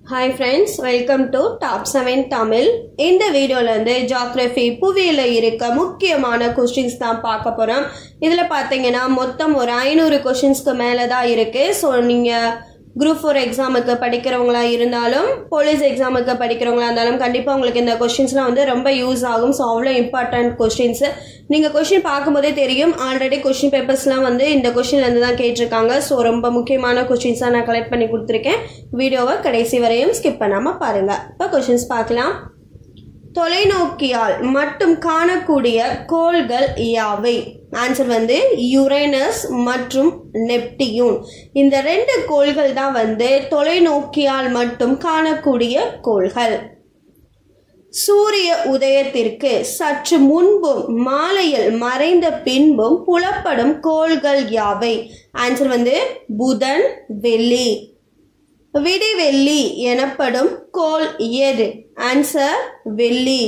hi friends welcome to top seven Tamil இந்த வீடியோவில் வந்து ஜாக்ரஃபி புவியில் இருக்க முக்கியமான கொஸ்டின்ஸ் தான் பார்க்க போகிறோம் இதில் பார்த்தீங்கன்னா மொத்தம் ஒரு ஐநூறு கொஷின்ஸ்க்கு மேலே தான் இருக்குது ஸோ நீங்கள் குரூப் ஃபோர் எக்ஸாமுக்கு படிக்கிறவங்களா இருந்தாலும் போலீஸ் எக்ஸாமுக்கு படிக்கிறவங்களா இருந்தாலும் கண்டிப்பாக உங்களுக்கு இந்த கொஷின்ஸ்லாம் வந்து ரொம்ப யூஸ் ஆகும் ஸோ அவ்வளோ இம்பார்ட்டன்ட் கொஸ்டின்ஸு நீங்கள் கொஷின் பார்க்கும்போதே தெரியும் ஆல்ரெடி கொஷின் பேப்பர்ஸ்லாம் வந்து இந்த கொஷின்லேருந்து தான் கேட்டிருக்காங்க ஸோ ரொம்ப முக்கியமான கொஷின்ஸாக நான் கலெக்ட் பண்ணி கொடுத்துருக்கேன் வீடியோவை கடைசி வரையும் ஸ்கிப் பண்ணாமல் பாருங்கள் இப்போ கொஷின்ஸ் பார்க்கலாம் தொலைநோக்கியால் மட்டும் காணக்கூடிய கோள்கள் யாவை ஆன்சர் வந்து யுரேனஸ் மற்றும் நெப்டியூன் இந்த ரெண்டு கோள்கள் தான் வந்து தொலைநோக்கியால் மட்டும் காணக்கூடிய கோள்கள் சூரிய உதயத்திற்கு சற்று முன்பும் மாலையில் மறைந்த பின்பும் புலப்படும் கோள்கள் யாவை ஆன்சர் வந்து புதன் வெள்ளி விடிவெள்ளி எனப்படும் கோள் எது ஆன்சர் வெள்ளி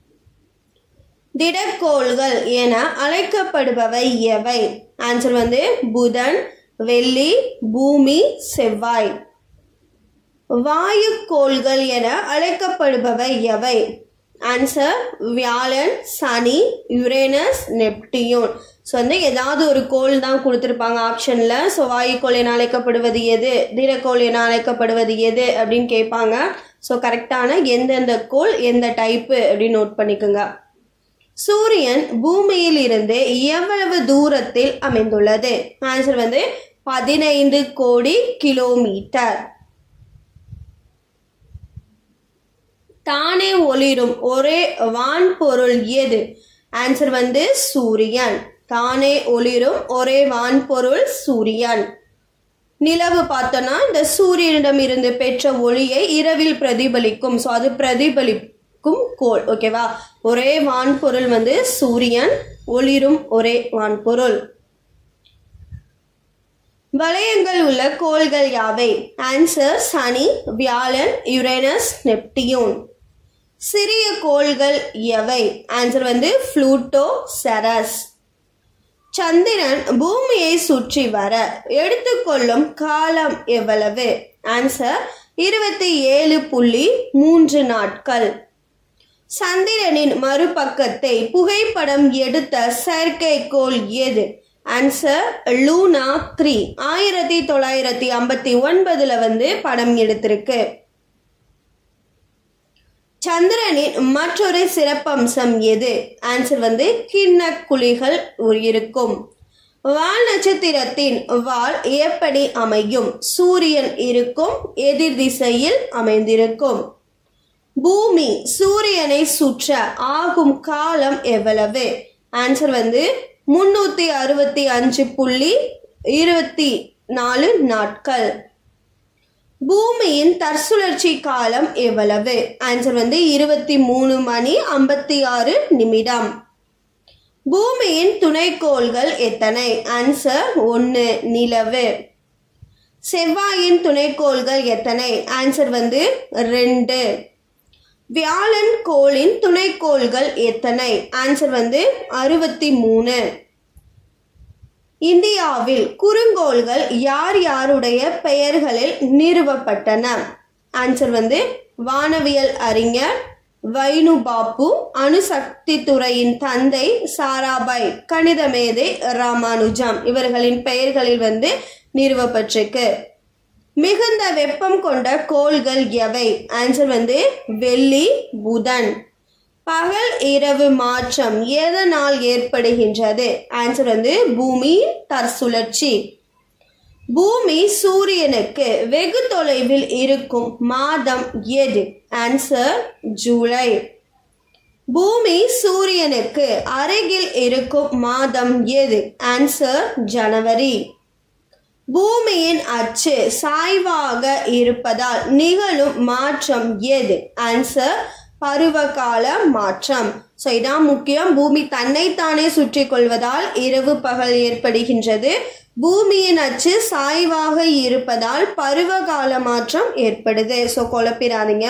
திடக்கோள்கள் என அழைக்கப்படுபவை எவை ஆன்சர் வந்து புதன் வெள்ளி பூமி செவ்வாய் வாயுக்கோள்கள் என அழைக்கப்படுபவை எவை ஆன்சர் வியாழன் சனி யுரேனஸ் நெப்டியூன் ஸோ வந்து ஏதாவது ஒரு கோள் தான் கொடுத்துருப்பாங்க ஆப்ஷனில் ஸோ வாயுக்கோள் என அழைக்கப்படுவது எது திடக்கோள் என அழைக்கப்படுவது எது அப்படின்னு கேட்பாங்க ஸோ கரெக்டான எந்தெந்த கோள் எந்த டைப்பு அப்படின்னு நோட் பண்ணிக்கோங்க சூரியன் பூமியில் இருந்து எவ்வளவு தூரத்தில் அமைந்துள்ளது ஆன்சர் வந்து பதினைந்து கோடி கிலோமீட்டர் தானே ஒளிரும் ஒரே வான்பொருள் எது ஆன்சர் வந்து சூரியன் தானே ஒளிரும் ஒரே வான்பொருள் சூரியன் நிலவு பார்த்தோன்னா இந்த சூரியனிடம் இருந்து பெற்ற ஒளியை இரவில் பிரதிபலிக்கும் ஸோ அது பிரதிபலிக்கும் கோள் ஓகேவா ஒரே வான்பொருள் வந்து சூரியன் ஒளிரும் ஒரே வான்பொருள் வளையங்கள் உள்ள கோள்கள் யாவை ஆன்சர் சனி வியாழன் யுரேனஸ் நெப்டியூன் சிறிய கோள்கள் எவை ஆன்சர் வந்து ஃப்ளூட்டோ செரஸ் சந்திரன் பூமியை சுற்றி வர எடுத்துக்கொள்ளும் காலம் எவ்வளவு ஆன்சர் இருபத்தி ஏழு புள்ளி மூன்று நாட்கள் சந்திரனின் மறுபக்கத்தை புகைப்படம் எடுத்த செயற்கைக்கோள் எது ஆன்சர் லூனா த்ரீ ஆயிரத்தி தொள்ளாயிரத்தி ஐம்பத்தி ஒன்பதுல வந்து படம் எடுத்திருக்கு சந்திரனின் மற்றொரு சிறப்பம்சம் எது ஆன்சர் வந்து கிண்ண குழிகள் இருக்கும் வால் நட்சத்திரத்தின் வால் எப்படி அமையும் சூரியன் இருக்கும் எதிர் திசையில் அமைந்திருக்கும் பூமி சூரியனை சுற்ற ஆகும் காலம் எவ்வளவு ஆன்சர் வந்து முன்னூத்தி அறுபத்தி அஞ்சு புள்ளி இருபத்தி நாலு நாட்கள் பூமியின் தற்சுழற்சி காலம் எவ்வளவு ஆன்சர் வந்து இருபத்தி மூணு மணி ஐம்பத்தி ஆறு நிமிடம் பூமியின் துணைக்கோள்கள் எத்தனை ஆன்சர் ஒன்று நிலவு செவ்வாயின் துணைக்கோள்கள் எத்தனை ஆன்சர் வந்து ரெண்டு வியாழன் கோளின் துணைக்கோள்கள் எத்தனை ஆன்சர் வந்து அறுபத்தி மூணு இந்தியாவில் குறுங்கோள்கள் யார் யாருடைய பெயர்களில் நிறுவப்பட்டன ஆன்சர் வந்து வானவியல் அறிஞர் வைனு பாப்பு அணுசக்தி துறையின் தந்தை சாராபாய் கணித மேதை ராமானுஜம் இவர்களின் பெயர்களில் வந்து நிறுவப்பட்டிருக்கு மிகுந்த வெப்பம் கொண்ட கோள்கள் எவை ஆன்சர் வந்து வெள்ளி புதன் பகல் இரவு மாற்றம் எதனால் ஏற்படுகின்றது ஆன்சர் வந்து பூமி தற்சுழற்சி பூமி சூரியனுக்கு வெகு தொலைவில் இருக்கும் மாதம் எது ஆன்சர் ஜூலை பூமி சூரியனுக்கு அருகில் இருக்கும் மாதம் எது ஆன்சர் ஜனவரி பூமியின் அச்சு சாய்வாக இருப்பதால் நிகழும் மாற்றம் எது ஆன்சர் பருவகால மாற்றம் ஸோ இதான் முக்கியம் பூமி தன்னைத்தானே சுற்றி கொள்வதால் இரவு பகல் ஏற்படுகின்றது பூமியின் அச்சு சாய்வாக இருப்பதால் பருவகால மாற்றம் ஏற்படுது ஸோ குழப்பிடாதீங்க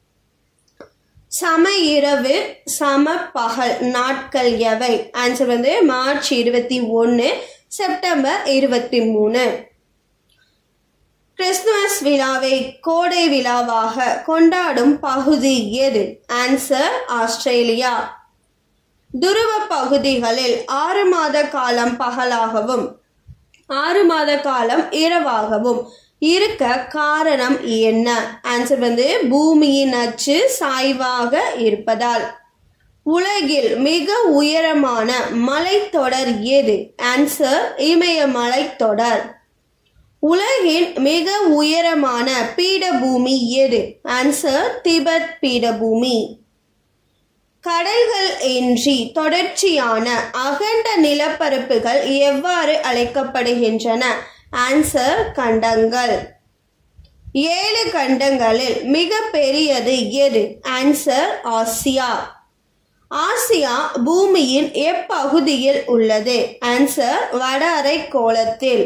சம இரவு சம பகல் நாட்கள் எவை ஆன்சர் வந்து மார்ச் இருபத்தி ஒன்று செப்டம்பர் இருபத்தி மூணு கிறிஸ்துமஸ் விழாவை கோடை விழாவாக கொண்டாடும் பகுதி எது ஆன்சர் ஆஸ்திரேலியா துருவ பகுதிகளில் ஆறு மாத காலம் பகலாகவும் ஆறு மாத காலம் இரவாகவும் இருக்க காரணம் என்ன ஆன்சர் வந்து பூமியின் அச்சு சாய்வாக இருப்பதால் உலகில் மிக உயரமான மலைத்தொடர் எது ஆன்சர் இமயமலை தொடர் உலகின் மிக உயரமான பீடபூமி எது ஆன்சர் திபெத் பீடபூமி கடல்கள் இன்றி தொடர்ச்சியான அகண்ட நிலப்பரப்புகள் எவ்வாறு அழைக்கப்படுகின்றன ஆன்சர் கண்டங்கள் ஏழு கண்டங்களில் மிக பெரியது எது ஆன்சர் ஆசியா ஆசியா பூமியின் எப்பகுதியில் உள்ளது ஆன்சர் வட அரை கோளத்தில்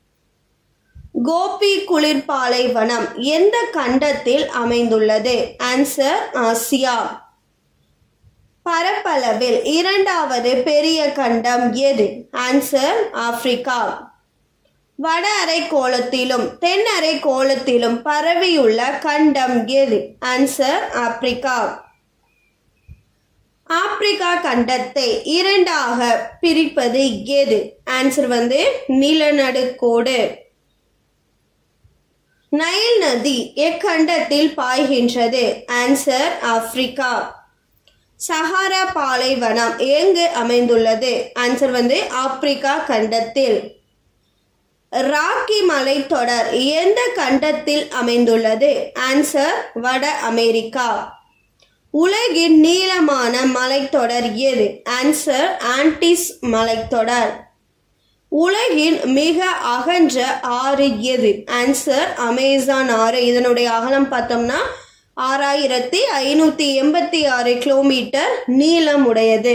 கோபி குளிர்பாலைவனம் எந்த கண்டத்தில் அமைந்துள்ளது ஆன்சர் ஆசியா பரப்பளவில் இரண்டாவது பெரிய கண்டம் எது ஆன்சர் ஆப்பிரிக்கா வட அரை கோளத்திலும் தென் அரை கோளத்திலும் பரவியுள்ள கண்டம் எது ஆன்சர் ஆப்பிரிக்கா ஆப்பிரிக்கா கண்டத்தை இரண்டாக பிரிப்பது எது ஆன்சர் வந்து நிலநடுக்கோடு நைல் நதி எக்கண்டத்தில் பாய்கின்றது ஆன்சர் ஆப்பிரிக்கா சஹாரா பாலைவனம் எங்கு அமைந்துள்ளது ஆன்சர் வந்து ஆப்பிரிக்கா கண்டத்தில் ராக்கி மலைத்தொடர் எந்த கண்டத்தில் அமைந்துள்ளது ஆன்சர் வட அமெரிக்கா உலகின் நீளமான மலைத்தொடர் எது ஆன்சர் ஆன்டிஸ் மலைத்தொடர் உலகின் மிக அகன்ற ஆறு எது ஆன்சர் அமேசான் ஆறு இதனுடைய அகலம் பார்த்தோம்னா ஆறாயிரத்தி ஐநூற்றி எண்பத்தி ஆறு கிலோமீட்டர் நீளம் உடையது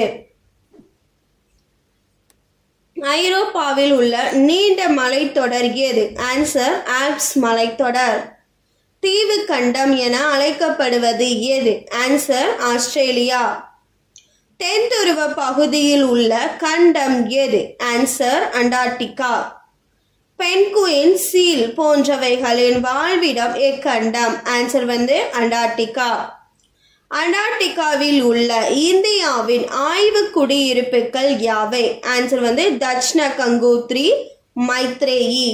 ஐரோப்பாவில் உள்ள நீண்ட மலைத்தொடர் எது ஆன்சர் ஆல்ப்ஸ் மலைத்தொடர் தீவு கண்டம் என அழைக்கப்படுவது எது ஆன்சர் ஆஸ்திரேலியா தென் துருவ பகுதியில் உள்ள கண்டம் எது ஆன்சர் அண்டார்டிகா பென்குயின் சீல் போன்றவைகளின் வாழ்விடம் எக்கண்டம் ஆன்சர் வந்து அண்டார்டிகா அண்டார்டிகாவில் உள்ள இந்தியாவின் ஆய்வு குடியிருப்புகள் யாவை ஆன்சர் வந்து தட்சிண கங்கோத்ரி மைத்ரேயி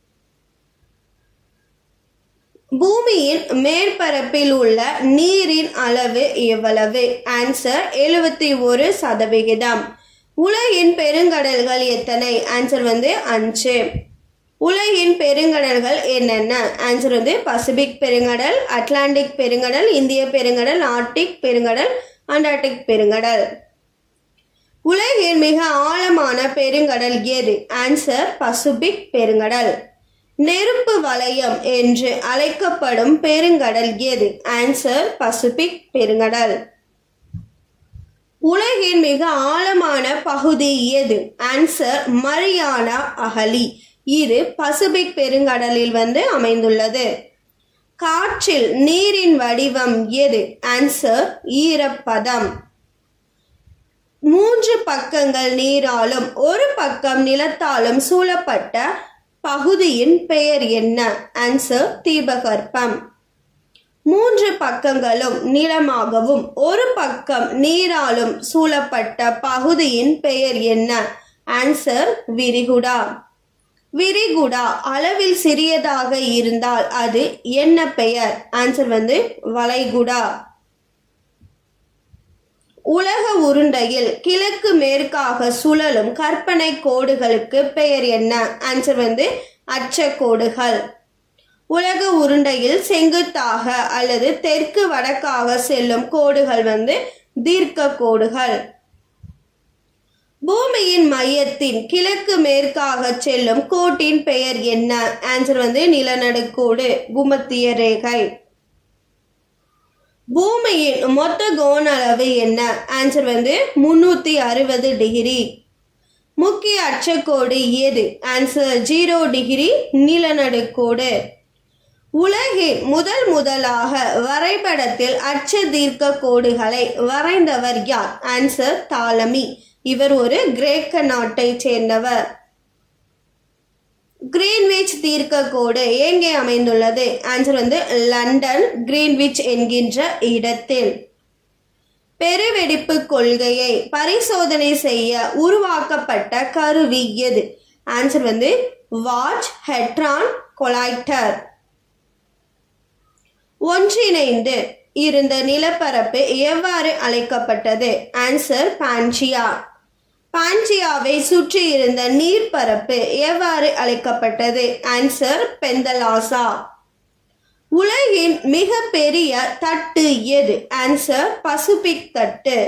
பூமியின் மேற்பரப்பில் உள்ள நீரின் அளவு எவ்வளவு ஆன்சர் எழுபத்தி ஒரு சதவிகிதம் உலகின் பெருங்கடல்கள் எத்தனை ஆன்சர் வந்து அஞ்சு உலகின் பெருங்கடல்கள் என்னென்ன ஆன்சர் வந்து பசிபிக் பெருங்கடல் அட்லாண்டிக் பெருங்கடல் இந்திய பெருங்கடல் ஆர்டிக் பெருங்கடல் அண்டார்டிக் பெருங்கடல் உலகின் மிக ஆழமான பெருங்கடல் எது ஆன்சர் பசிபிக் பெருங்கடல் நெருப்பு வலயம் என்று அழைக்கப்படும் பெருங்கடல் எது ஆன்சர் பசிபிக் பெருங்கடல் உலகின் மிக ஆழமான பகுதி எது ஆன்சர் மரியானா அகலி இது பசிபிக் பெருங்கடலில் வந்து அமைந்துள்ளது காற்றில் நீரின் வடிவம் எது ஆன்சர் ஈரப்பதம் மூன்று பக்கங்கள் நீராலும் ஒரு பக்கம் நிலத்தாலும் சூழப்பட்ட பகுதியின் பெயர் என்ன ஆன்சர் தீபகற்பம் மூன்று பக்கங்களும் நிலமாகவும் ஒரு பக்கம் நீராலும் சூழப்பட்ட பகுதியின் பெயர் என்ன ஆன்சர் விரிகுடா விரிகுடா அளவில் சிறியதாக இருந்தால் அது என்ன பெயர் ஆன்சர் வந்து வளைகுடா உலக உருண்டையில் கிழக்கு மேற்காக சுழலும் கற்பனை கோடுகளுக்கு பெயர் என்ன ஆன்சர் வந்து அச்சக்கோடுகள் உலக உருண்டையில் செங்குத்தாக அல்லது தெற்கு வடக்காக செல்லும் கோடுகள் வந்து தீர்க்க கோடுகள் பூமியின் மையத்தின் கிழக்கு மேற்காக செல்லும் கோட்டின் பெயர் என்ன ஆன்சர் வந்து நிலநடுக்கோடு பூமத்திய ரேகை பூமியின் மொத்த கோண அளவு என்ன ஆன்சர் வந்து முன்னூத்தி அறுபது டிகிரி முக்கிய அச்சக்கோடு எது ஆன்சர் ஜீரோ டிகிரி நிலநடுக்கோடு உலகின் முதல் முதலாக வரைபடத்தில் அச்ச தீர்க்க கோடுகளை வரைந்தவர் யார் ஆன்சர் தாலமி இவர் ஒரு கிரேக்க நாட்டை சேர்ந்தவர் கிரீன்விச் தீர்க்கக்கோடு எங்கே அமைந்துள்ளது ஆன்சர் வந்து லண்டன் கிரீன்விச் என்கின்ற இடத்தில் பெருவெடிப்பு கொள்கையை பரிசோதனை செய்ய உருவாக்கப்பட்ட கருவி எது ஆன்சர் வந்து வாட்ச் ஹெட்ரான் கொலாய்டர் ஒன்றிணைந்து இருந்த நிலப்பரப்பு எவ்வாறு அழைக்கப்பட்டது ஆன்சர் பான்சியா பான்சியாவை சுற்றி இருந்த நீர்ப்பரப்பு எவ்வாறு அழைக்கப்பட்டது ஆன்சர் பெந்தலாசா உலகின் மிக பெரிய தட்டு எது ஆன்சர் பசிபிக் தட்டு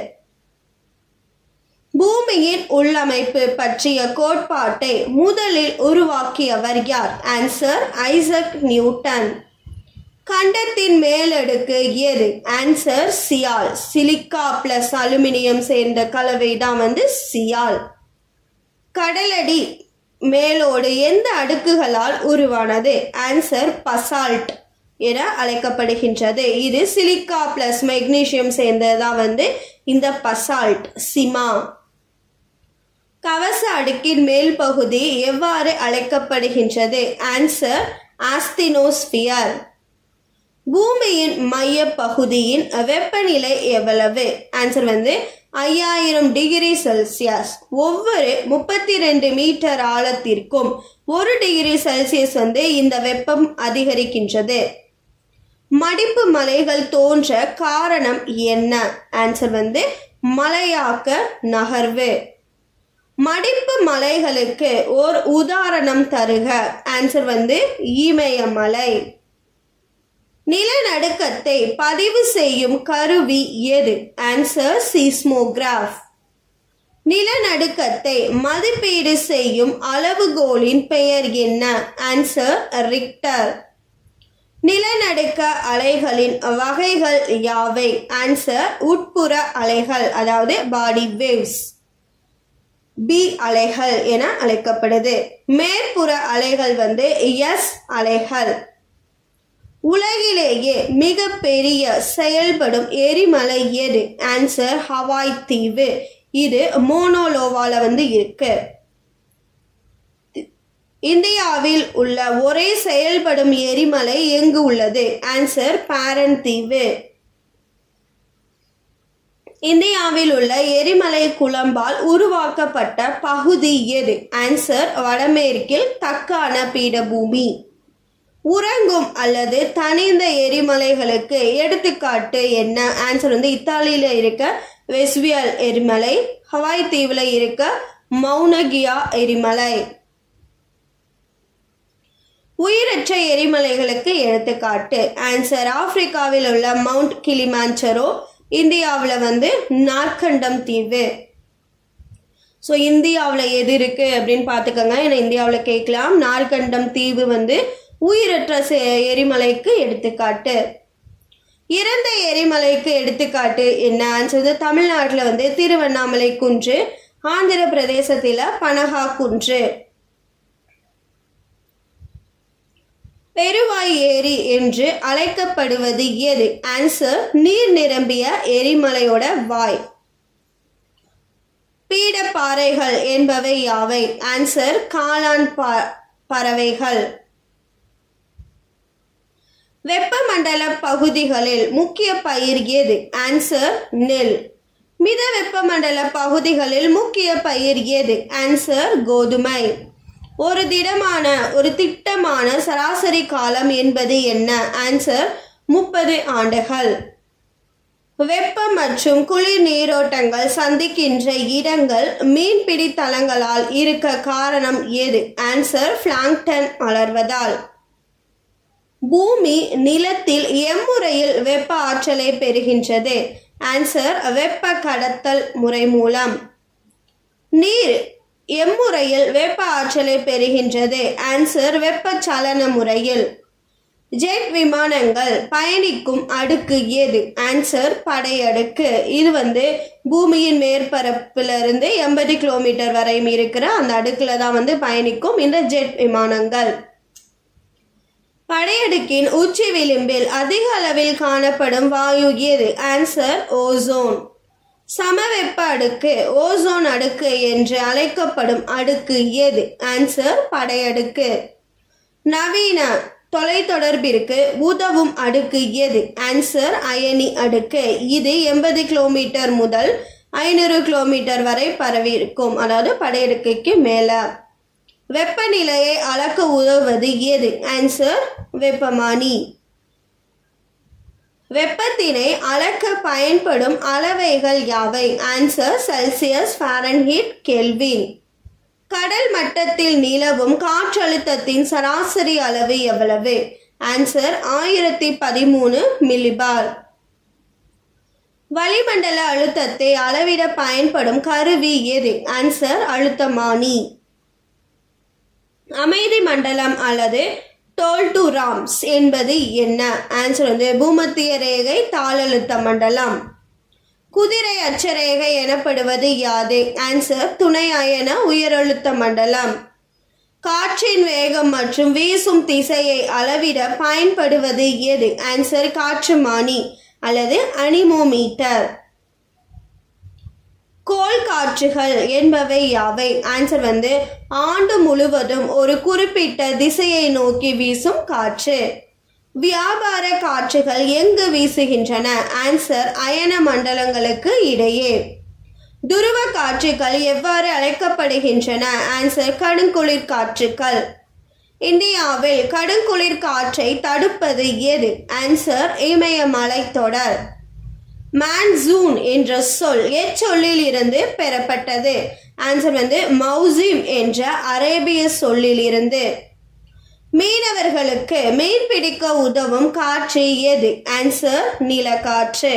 பூமியின் உள்ளமைப்பு பற்றிய கோட்பாட்டை முதலில் உருவாக்கியவர் யார் ஆன்சர் ஐசக் நியூட்டன் கண்டத்தின் மேலடுக்கு எது answer sial silica plus aluminium சேர்ந்த கலவை தான் வந்து சியால் கடலடி மேலோடு எந்த அடுக்குகளால் உருவானது ஆன்சர் பசால்ட் என அழைக்கப்படுகின்றது இது சிலிக்கா பிளஸ் மெக்னீசியம் சேர்ந்ததா வந்து இந்த பசால்ட் சிமா கவச அடுக்கின் மேல் பகுதி எவ்வாறு அழைக்கப்படுகின்றது ஆன்சர் ஆஸ்தினோஸ்பியர் பூமியின் மைய பகுதியின் வெப்பநிலை எவ்வளவு ஆன்சர் வந்து ஐயாயிரம் டிகிரி செல்சியஸ் ஒவ்வொரு முப்பத்தி ரெண்டு மீட்டர் ஆழத்திற்கும் ஒரு டிகிரி செல்சியஸ் வந்து இந்த வெப்பம் அதிகரிக்கின்றது மடிப்பு மலைகள் தோன்ற காரணம் என்ன ஆன்சர் வந்து மலையாக்க நகர்வு மடிப்பு மலைகளுக்கு ஓர் உதாரணம் தருக ஆன்சர் வந்து இமயமலை நிலநடுக்கத்தை பதிவு செய்யும் கருவி எது ஆன்சர் சீஸ்மோகிராஃப் நிலநடுக்கத்தை மதிப்பீடு செய்யும் அளவுகோலின் பெயர் என்ன ஆன்சர் ரிக்டர் நிலநடுக்க அலைகளின் வகைகள் யாவை ஆன்சர் உட்புற அலைகள் அதாவது பாடி வேவ்ஸ் பி அலைகள் என அழைக்கப்படுது மேற்புற அலைகள் வந்து எஸ் அலைகள் உலகிலேயே மிக பெரிய செயல்படும் எரிமலை எது ஆன்சர் ஹவாய் தீவு இது மோனோலோவால வந்து இருக்கு இந்தியாவில் உள்ள ஒரே செயல்படும் எரிமலை எங்கு உள்ளது ஆன்சர் பாரன் தீவு இந்தியாவில் உள்ள எரிமலை குழம்பால் உருவாக்கப்பட்ட பகுதி எது ஆன்சர் வடமேற்கில் தக்கான பீடபூமி உறங்கும் அல்லது தனிந்த எரிமலைகளுக்கு எடுத்துக்காட்டு என்ன ஆன்சர் வந்து இத்தாலியில இருக்க வெஸ்வியல் எரிமலை ஹவாய் தீவுல இருக்க மௌனகியா எரிமலை உயிரற்ற எரிமலைகளுக்கு எடுத்துக்காட்டு ஆன்சர் ஆப்பிரிக்காவில் உள்ள மவுண்ட் கிளிமாஞ்சரோ இந்தியாவில் வந்து நாற்கண்டம் தீவு ஸோ இந்தியாவில் எது இருக்கு அப்படின்னு பார்த்துக்கோங்க ஏன்னா இந்தியாவில் கேட்கலாம் நாற்கண்டம் தீவு வந்து உயிரற்ற செ- எரிமலைக்கு எடுத்துக்காட்டு இறந்த எரிமலைக்கு எடுத்துக்காட்டு என்ன ஆன்சர் வந்து தமிழ்நாட்டில் வந்து திருவண்ணாமலை குன்று ஆந்திர பிரதேசத்தில் பனகா குன்று பெருவாய் ஏரி என்று அழைக்கப்படுவது எது ஆன்சர் நீர் நிரம்பிய எரிமலையோட வாய் பீடப்பாறைகள் என்பவை யாவை ஆன்சர் காளான் ப- பறவைகள் வெப்பமண்டல பகுதிகளில் முக்கிய பயிர் எது ஆன்சர் நெல் மித வெப்பமண்டல பகுதிகளில் முக்கிய பயிர் எது ஆன்சர் கோதுமை ஒரு திடமான ஒரு திட்டமான சராசரி காலம் என்பது என்ன ஆன்சர் முப்பது ஆண்டுகள் வெப்பம் மற்றும் குளிர் நீரோட்டங்கள் சந்திக்கின்ற இடங்கள் மீன்பிடி தலங்களால் இருக்க காரணம் எது ஆன்சர் பிளாங்டன் வளர்வதால் பூமி நிலத்தில் எம்முறையில் வெப்ப ஆற்றலை பெறுகின்றது ஆன்சர் வெப்ப கடத்தல் முறை மூலம் நீர் எம்முறையில் வெப்ப ஆற்றலை பெறுகின்றது ஆன்சர் வெப்பச்சலன முறையில் ஜெட் விமானங்கள் பயணிக்கும் அடுக்கு எது ஆன்சர் படையடுக்கு இது வந்து பூமியின் மேற்பரப்பிலிருந்து எண்பது கிலோமீட்டர் வரையும் இருக்கிற அந்த அடுக்குல தான் வந்து பயணிக்கும் இந்த ஜெட் விமானங்கள் படையடுக்கின் உச்சி விளிம்பில் அதிக அளவில் காணப்படும் வாயு எது ஆன்சர் ஓசோன் சமவெப்ப அடுக்கு ஓசோன் அடுக்கு என்று அழைக்கப்படும் அடுக்கு எது ஆன்சர் படையடுக்கு நவீன தொலைத்தொடர்பிற்கு உதவும் அடுக்கு எது ஆன்சர் அயனி அடுக்கு இது எண்பது கிலோமீட்டர் முதல் ஐநூறு கிலோமீட்டர் வரை பரவி இருக்கும் அதாவது படையடுக்கைக்கு மேல வெப்பநிலையை அளக்க உதவுவது எது ஆன்சர் வெப்பமானி வெப்பத்தினை அளக்க பயன்படும் அளவைகள் யாவை ஆன்சர் செல்சியஸ் ஃபாரன்ஹீட் கெல்வின் கடல் மட்டத்தில் நிலவும் காற்றழுத்தத்தின் சராசரி அளவு எவ்வளவு ஆன்சர் ஆயிரத்தி பதிமூணு மில்லிபார் வளிமண்டல அழுத்தத்தை அளவிட பயன்படும் கருவி எது ஆன்சர் அழுத்தமானி அமைதி மண்டலம் அல்லது டோல் டு ராம்ஸ் என்பது என்ன ஆன்சர் வந்து பூமத்திய ரேகை தாளழுத்த மண்டலம் குதிரை அச்சரேகை எனப்படுவது யாது ஆன்சர் துணை அயன உயரழுத்த மண்டலம் காற்றின் வேகம் மற்றும் வீசும் திசையை அளவிட பயன்படுவது எது ஆன்சர் காற்றுமானி அல்லது அனிமோமீட்டர் கோள் காற்றுகள் என்பவை யாவை ஆன்சர் வந்து ஆண்டு முழுவதும் ஒரு குறிப்பிட்ட திசையை நோக்கி வீசும் காற்று வியாபார காற்றுகள் எங்கு வீசுகின்றன ஆன்சர் அயன மண்டலங்களுக்கு இடையே துருவ காற்றுகள் எவ்வாறு அழைக்கப்படுகின்றன ஆன்சர் கடுங்குளிர் காற்றுகள் இந்தியாவில் கடுங்குளிர் காற்றை தடுப்பது எது ஆன்சர் இமயமலை தொடர் மான்சூன் என்ற சொல் எச்சொல்லில் இருந்து பெறப்பட்டது ஆன்சர் வந்து மௌசிம் என்ற அரேபிய சொல்லில் இருந்து மீனவர்களுக்கு மீன் பிடிக்க உதவும் காற்று எது ஆன்சர் நிலக்காற்று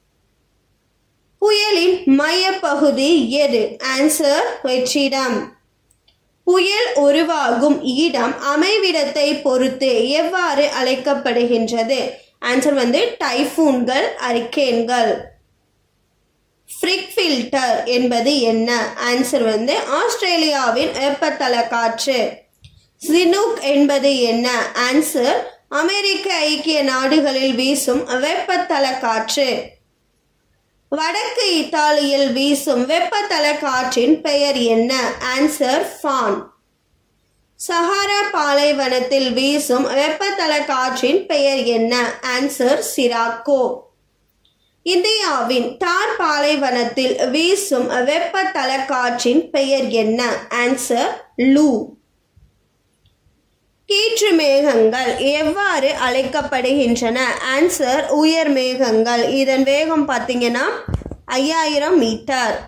புயலின் மையப்பகுதி எது ஆன்சர் வெற்றிடம் புயல் உருவாகும் இடம் அமைவிடத்தை பொறுத்து எவ்வாறு அழைக்கப்படுகின்றது ஆன்சர் வந்து டைஃபூன்கள் அரிக்கேன்கள் ஃப்ரிக் ஃபில்டர் என்பது என்ன ஆன்சர் வந்து ஆஸ்திரேலியாவின் வெப்பத்தல காற்று சினுக் என்பது என்ன ஆன்சர் அமெரிக்க ஐக்கிய நாடுகளில் வீசும் வெப்பத்தல காற்று வடக்கு இத்தாலியில் வீசும் வெப்பத்தல காற்றின் பெயர் என்ன ஆன்சர் ஃபான் சஹாரா பாலைவனத்தில் வீசும் வெப்பத்தல காற்றின் பெயர் என்ன ஆன்சர் சிராக்கோ இந்தியாவின் தார் பாலைவனத்தில் வீசும் வெப்பத்தல காற்றின் பெயர் என்ன ஆன்சர் லூ கீற்று மேகங்கள் எவ்வாறு அழைக்கப்படுகின்றன ஆன்சர் உயர் மேகங்கள் இதன் வேகம் பார்த்தீங்கன்னா ஐயாயிரம் மீட்டர்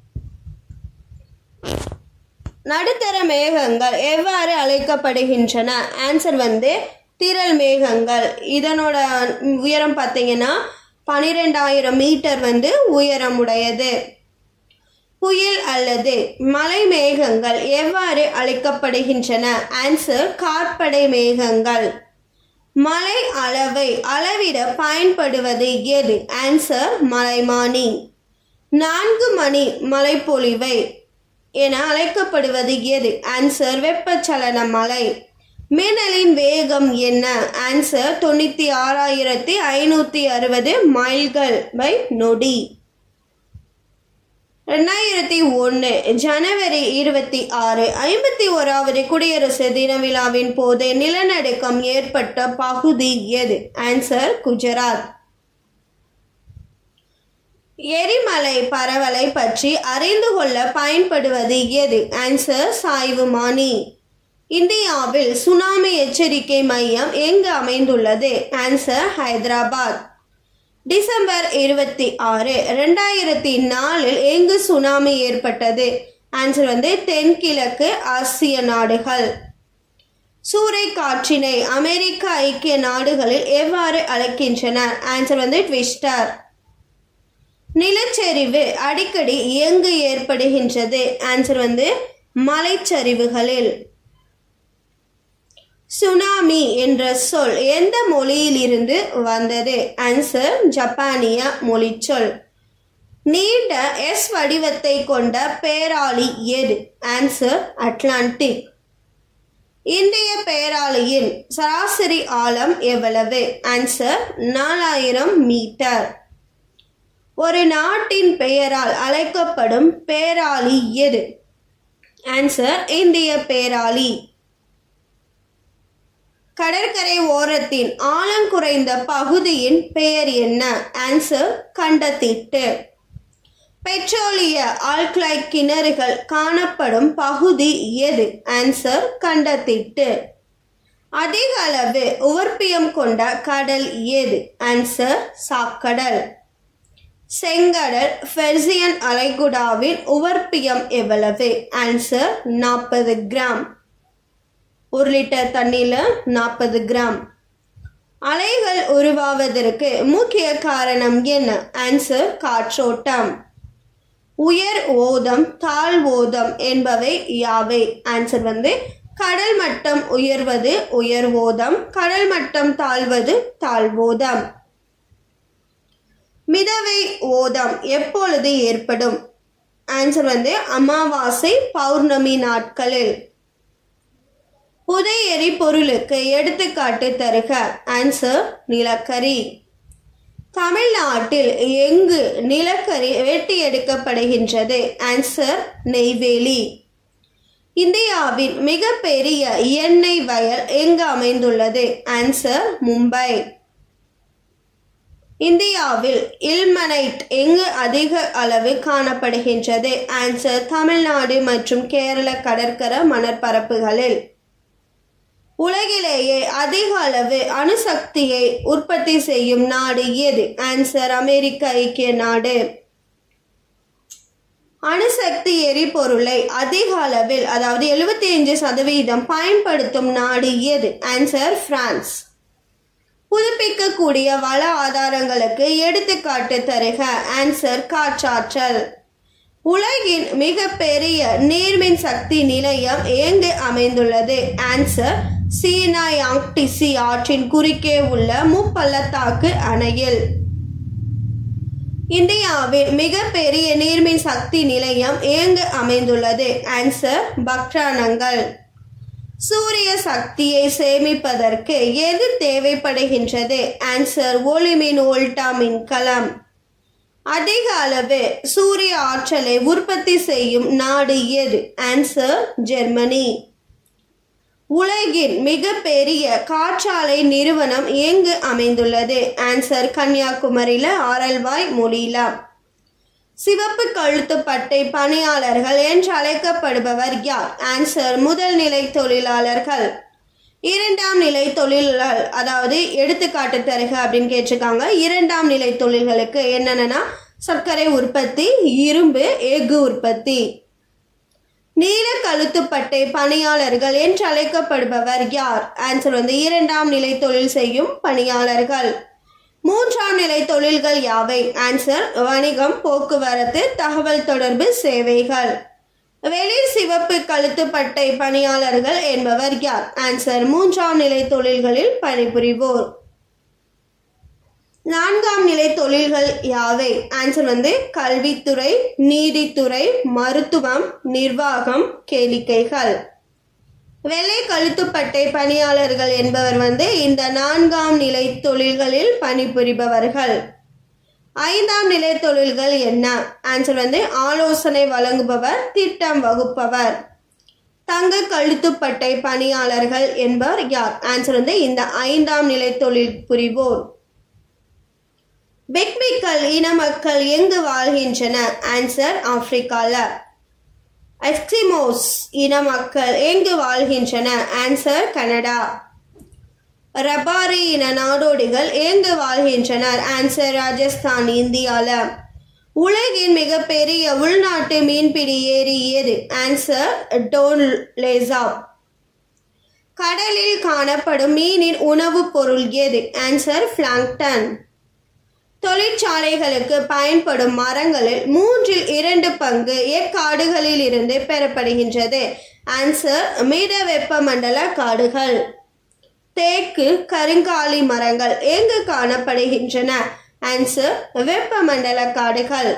நடுத்தர மேகங்கள் எவ்வாறு அழைக்கப்படுகின்றன ஆன்சர் வந்து திரள் மேகங்கள் இதனோட உயரம் பார்த்தீங்கன்னா பனிரெண்டாயிரம் மீட்டர் வந்து உயரமுடையது புயல் அல்லது மலை மேகங்கள் எவ்வாறு அழைக்கப்படுகின்றன ஆன்சர் காற்படை மேகங்கள் மலை அளவை அளவிட பயன்படுவது எது ஆன்சர் மலைமானி நான்கு மணி மலைப்பொழிவை என அழைக்கப்படுவது எது ஆன்சர் வெப்பச்சலன மலை மின்னலின் வேகம் என்ன ஆன்சர் தொண்ணூற்றி ஆறாயிரத்தி ஐநூற்றி அறுபது மைல்கள் பை நொடி ரெண்டாயிரத்தி ஒன்று ஜனவரி இருபத்தி ஆறு ஐம்பத்தி ஓராவது குடியரசு தின விழாவின் போது நிலநடுக்கம் ஏற்பட்ட பகுதி எது ஆன்சர் குஜராத் எரிமலை பரவலை பற்றி அறிந்து கொள்ள பயன்படுவது எது ஆன்சர் சாய்வுமானி இந்தியாவில் சுனாமி எச்சரிக்கை மையம் எங்கு அமைந்துள்ளது ஆன்சர் ஹைதராபாத் டிசம்பர் இருபத்தி ஆறு ரெண்டாயிரத்தி நாலில் எங்கு சுனாமி ஏற்பட்டது ஆன்சர் வந்து தென்கிழக்கு ஆசிய நாடுகள் சூறை காற்றினை அமெரிக்க ஐக்கிய நாடுகளில் எவ்வாறு அழைக்கின்றன ஆன்சர் வந்து ட்விஸ்டர் நிலச்சரிவு அடிக்கடி எங்கு ஏற்படுகின்றது ஆன்சர் வந்து மலைச்சரிவுகளில் சுனாமி என்ற சொல் எந்த மொழியிலிருந்து வந்தது ஆன்சர் ஜப்பானிய மொழிச்சொல் நீண்ட எஸ் வடிவத்தை கொண்ட பேராளி எது ஆன்சர் அட்லாண்டிக் இந்திய பேராளியின் சராசரி ஆழம் எவ்வளவு ஆன்சர் நாலாயிரம் மீட்டர் ஒரு நாட்டின் பெயரால் அழைக்கப்படும் பேராளி எது ஆன்சர் இந்திய பேராளி கடற்கரை ஓரத்தின் ஆழம் குறைந்த பகுதியின் பெயர் என்ன ஆன்சர் கண்டத்திட்டு பெட்ரோலிய ஆல்கலை கிணறுகள் காணப்படும் பகுதி எது ஆன்சர் கண்டத்திட்டு அதிக அளவு உவர்ப்பியம் கொண்ட கடல் எது ஆன்சர் சாக்கடல் செங்கடல் ஃபெர்சியன் அலைகுடாவின் உவர்ப்பியம் எவ்வளவு ஆன்சர் நாற்பது கிராம் ஒரு லிட்டர் தண்ணியில் நாற்பது கிராம் அலைகள் உருவாவதற்கு முக்கிய காரணம் என்ன ஆன்சர் காற்றோட்டம் உயர் ஓதம் தாழ் ஓதம் என்பவை யாவை ஆன்சர் வந்து கடல் மட்டம் உயர்வது உயர் ஓதம் கடல் மட்டம் தாழ்வது தாழ்வோதம் மிதவை ஓதம் எப்பொழுது ஏற்படும் ஆன்சர் வந்து அமாவாசை பௌர்ணமி நாட்களில் புதை எரிபொருளுக்கு எடுத்துக்காட்டு தருக ஆன்சர் நிலக்கரி தமிழ்நாட்டில் எங்கு நிலக்கரி வெட்டி எடுக்கப்படுகின்றது ஆன்சர் நெய்வேலி இந்தியாவின் மிகப்பெரிய எண்ணெய் வயல் எங்கு அமைந்துள்ளது ஆன்சர் மும்பை இந்தியாவில் இல்மனைட் எங்கு அதிக அளவு காணப்படுகின்றது ஆன்சர் தமிழ்நாடு மற்றும் கேரள கடற்கரை மணற்பரப்புகளில் உலகிலேயே அதிக அளவு அணுசக்தியை உற்பத்தி செய்யும் நாடு எது ஆன்சர் அமெரிக்க ஐக்கிய நாடு அணுசக்தி எரிபொருளை அதிக அளவில் அதாவது எழுபத்தி அஞ்சு சதவீதம் பயன்படுத்தும் நாடு எது ஆன்சர் பிரான்ஸ் புதுப்பிக்கக்கூடிய வள ஆதாரங்களுக்கு எடுத்துக்காட்டு தருக ஆன்சர் காற்றாற்றல் உலகின் மிகப்பெரிய நீர்மின் சக்தி நிலையம் எங்கு அமைந்துள்ளது ஆன்சர் சீனா யாங்டிசி ஆற்றின் குறுக்கே உள்ள முப்பள்ளத்தாக்கு அணையில் இந்தியாவின் மிகப்பெரிய நீர்மின் சக்தி நிலையம் எங்கு அமைந்துள்ளது ஆன்சர் பக்ரானங்கள் சூரிய சக்தியை சேமிப்பதற்கு எது தேவைப்படுகின்றது ஆன்சர் ஒளிமின் வோல்டா மின்கலம் அதிக அளவு சூரிய ஆற்றலை உற்பத்தி செய்யும் நாடு எது ஆன்சர் ஜெர்மனி உலகின் மிகப்பெரிய காற்றாலை நிறுவனம் எங்கு அமைந்துள்ளது ஆன்சர் கன்னியாகுமரியில ஆரல்வாய் மொழியிலா சிவப்பு கழுத்து பட்டை பணியாளர்கள் என்று அழைக்கப்படுபவர் யார் ஆன்சர் முதல் நிலை தொழிலாளர்கள் இரண்டாம் நிலை தொழில்கள் அதாவது எடுத்துக்காட்டு தருக அப்படின்னு கேட்டிருக்காங்க இரண்டாம் நிலை தொழில்களுக்கு என்னென்னா சர்க்கரை உற்பத்தி இரும்பு எஃகு உற்பத்தி நீல கழுத்துப்பட்டை பணியாளர்கள் என்று அழைக்கப்படுபவர் யார் ஆன்சர் வந்து இரண்டாம் நிலை தொழில் செய்யும் பணியாளர்கள் மூன்றாம் நிலை தொழில்கள் யாவை ஆன்சர் வணிகம் போக்குவரத்து தகவல் தொடர்பு சேவைகள் வெளிர் சிவப்பு கழுத்துப்பட்டை பணியாளர்கள் என்பவர் யார் ஆன்சர் மூன்றாம் நிலை தொழில்களில் பணிபுரிவோர் நான்காம் நிலை தொழில்கள் யாவை ஆன்சர் வந்து கல்வித்துறை நீதித்துறை மருத்துவம் நிர்வாகம் கேளிக்கைகள் வெள்ளை கழுத்துப்பட்டை பணியாளர்கள் என்பவர் வந்து இந்த நான்காம் நிலை தொழில்களில் பணிபுரிபவர்கள் ஐந்தாம் நிலை தொழில்கள் என்ன ஆன்சர் வந்து ஆலோசனை வழங்குபவர் திட்டம் வகுப்பவர் தங்க கழுத்துப்பட்டை பணியாளர்கள் என்பவர் யார் ஆன்சர் வந்து இந்த ஐந்தாம் நிலை தொழில் புரிவோர் பெக்பிக்கல் இன மக்கள் எங்கு வாழ்கின்றன ஆன்சர் ஆப்பிரிக்கால எஸ்கிமோஸ் இன மக்கள் எங்கு வாழ்கின்றன ஆன்சர் கனடா ரபாரி இன நாடோடிகள் எங்கு வாழ்கின்றனர் ஆன்சர் ராஜஸ்தான் இந்தியால உலகின் மிகப்பெரிய உள்நாட்டு மீன்பிடி ஏரி எது ஆன்சர் டோன் லேசாப் கடலில் காணப்படும் மீனின் உணவுப் பொருள் எது ஆன்சர் பிளாங்டன் தொழிற்சாலைகளுக்கு பயன்படும் மரங்களில் மூன்றில் இரண்டு பங்கு எக்காடுகளில் இருந்து பெறப்படுகின்றது ஆன்சர் மித வெப்பமண்டல காடுகள் தேக்கு கருங்காலி மரங்கள் எங்கு காணப்படுகின்றன ஆன்சர் வெப்பமண்டல காடுகள்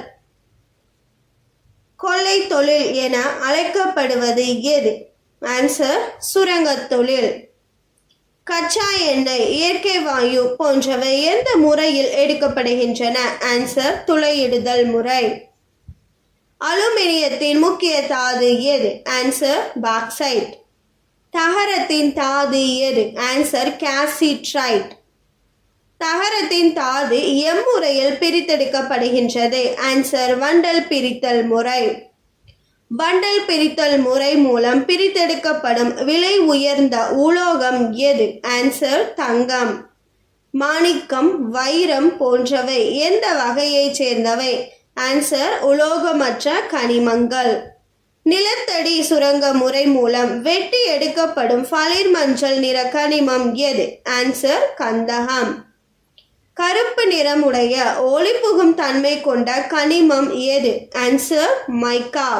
கொள்ளை தொழில் என அழைக்கப்படுவது எது ஆன்சர் சுரங்கத் தொழில் கச்சா எண்ணெய் இயற்கை வாயு போன்றவை எந்த முறையில் எடுக்கப்படுகின்றன ஆன்சர் துளையிடுதல் முறை அலுமினியத்தின் முக்கிய தாது எது ஆன்சர் பாக்சைட் தகரத்தின் தாது எது ஆன்சர் கேசிட்ரைட் தகரத்தின் தாது எம்முறையில் பிரித்தெடுக்கப்படுகின்றது ஆன்சர் வண்டல் பிரித்தல் முறை பண்டல் பிரித்தல் முறை மூலம் பிரித்தெடுக்கப்படும் விலை உயர்ந்த உலோகம் எது ஆன்சர் தங்கம் மாணிக்கம் வைரம் போன்றவை எந்த வகையைச் சேர்ந்தவை ஆன்சர் உலோகமற்ற கனிமங்கள் நிலத்தடி சுரங்க முறை மூலம் வெட்டி எடுக்கப்படும் பளிர் மஞ்சள் நிற கனிமம் எது ஆன்சர் கந்தகம் கருப்பு நிறமுடைய ஒளிபுகும் தன்மை கொண்ட கனிமம் எது ஆன்சர் மைக்கா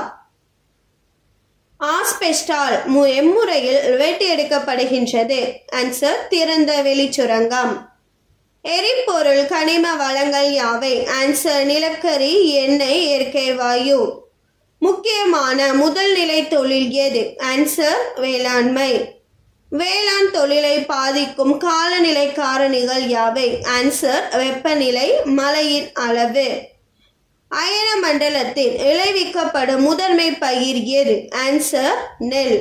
ஆஸ்பெஸ்டால் மு- எம்முறையில் வெட்டி எடுக்கப்படுகின்றது ஆன்சர் திறந்த வெளி சுரங்கம் எரிபொருள் கனிம வளங்கள் யாவை ஆன்சர் நிலக்கரி எண்ணெய் இயற்கை வாயு முக்கியமான முதல் நிலை தொழில் எது ஆன்சர் வேளாண்மை வேளாண் தொழிலை பாதிக்கும் காலநிலை காரணிகள் யாவை ஆன்சர் வெப்பநிலை மழையின் அளவு அயன மண்டலத்தில் விளைவிக்கப்படும் முதன்மை பயிர் எது ஆன்சர் நெல்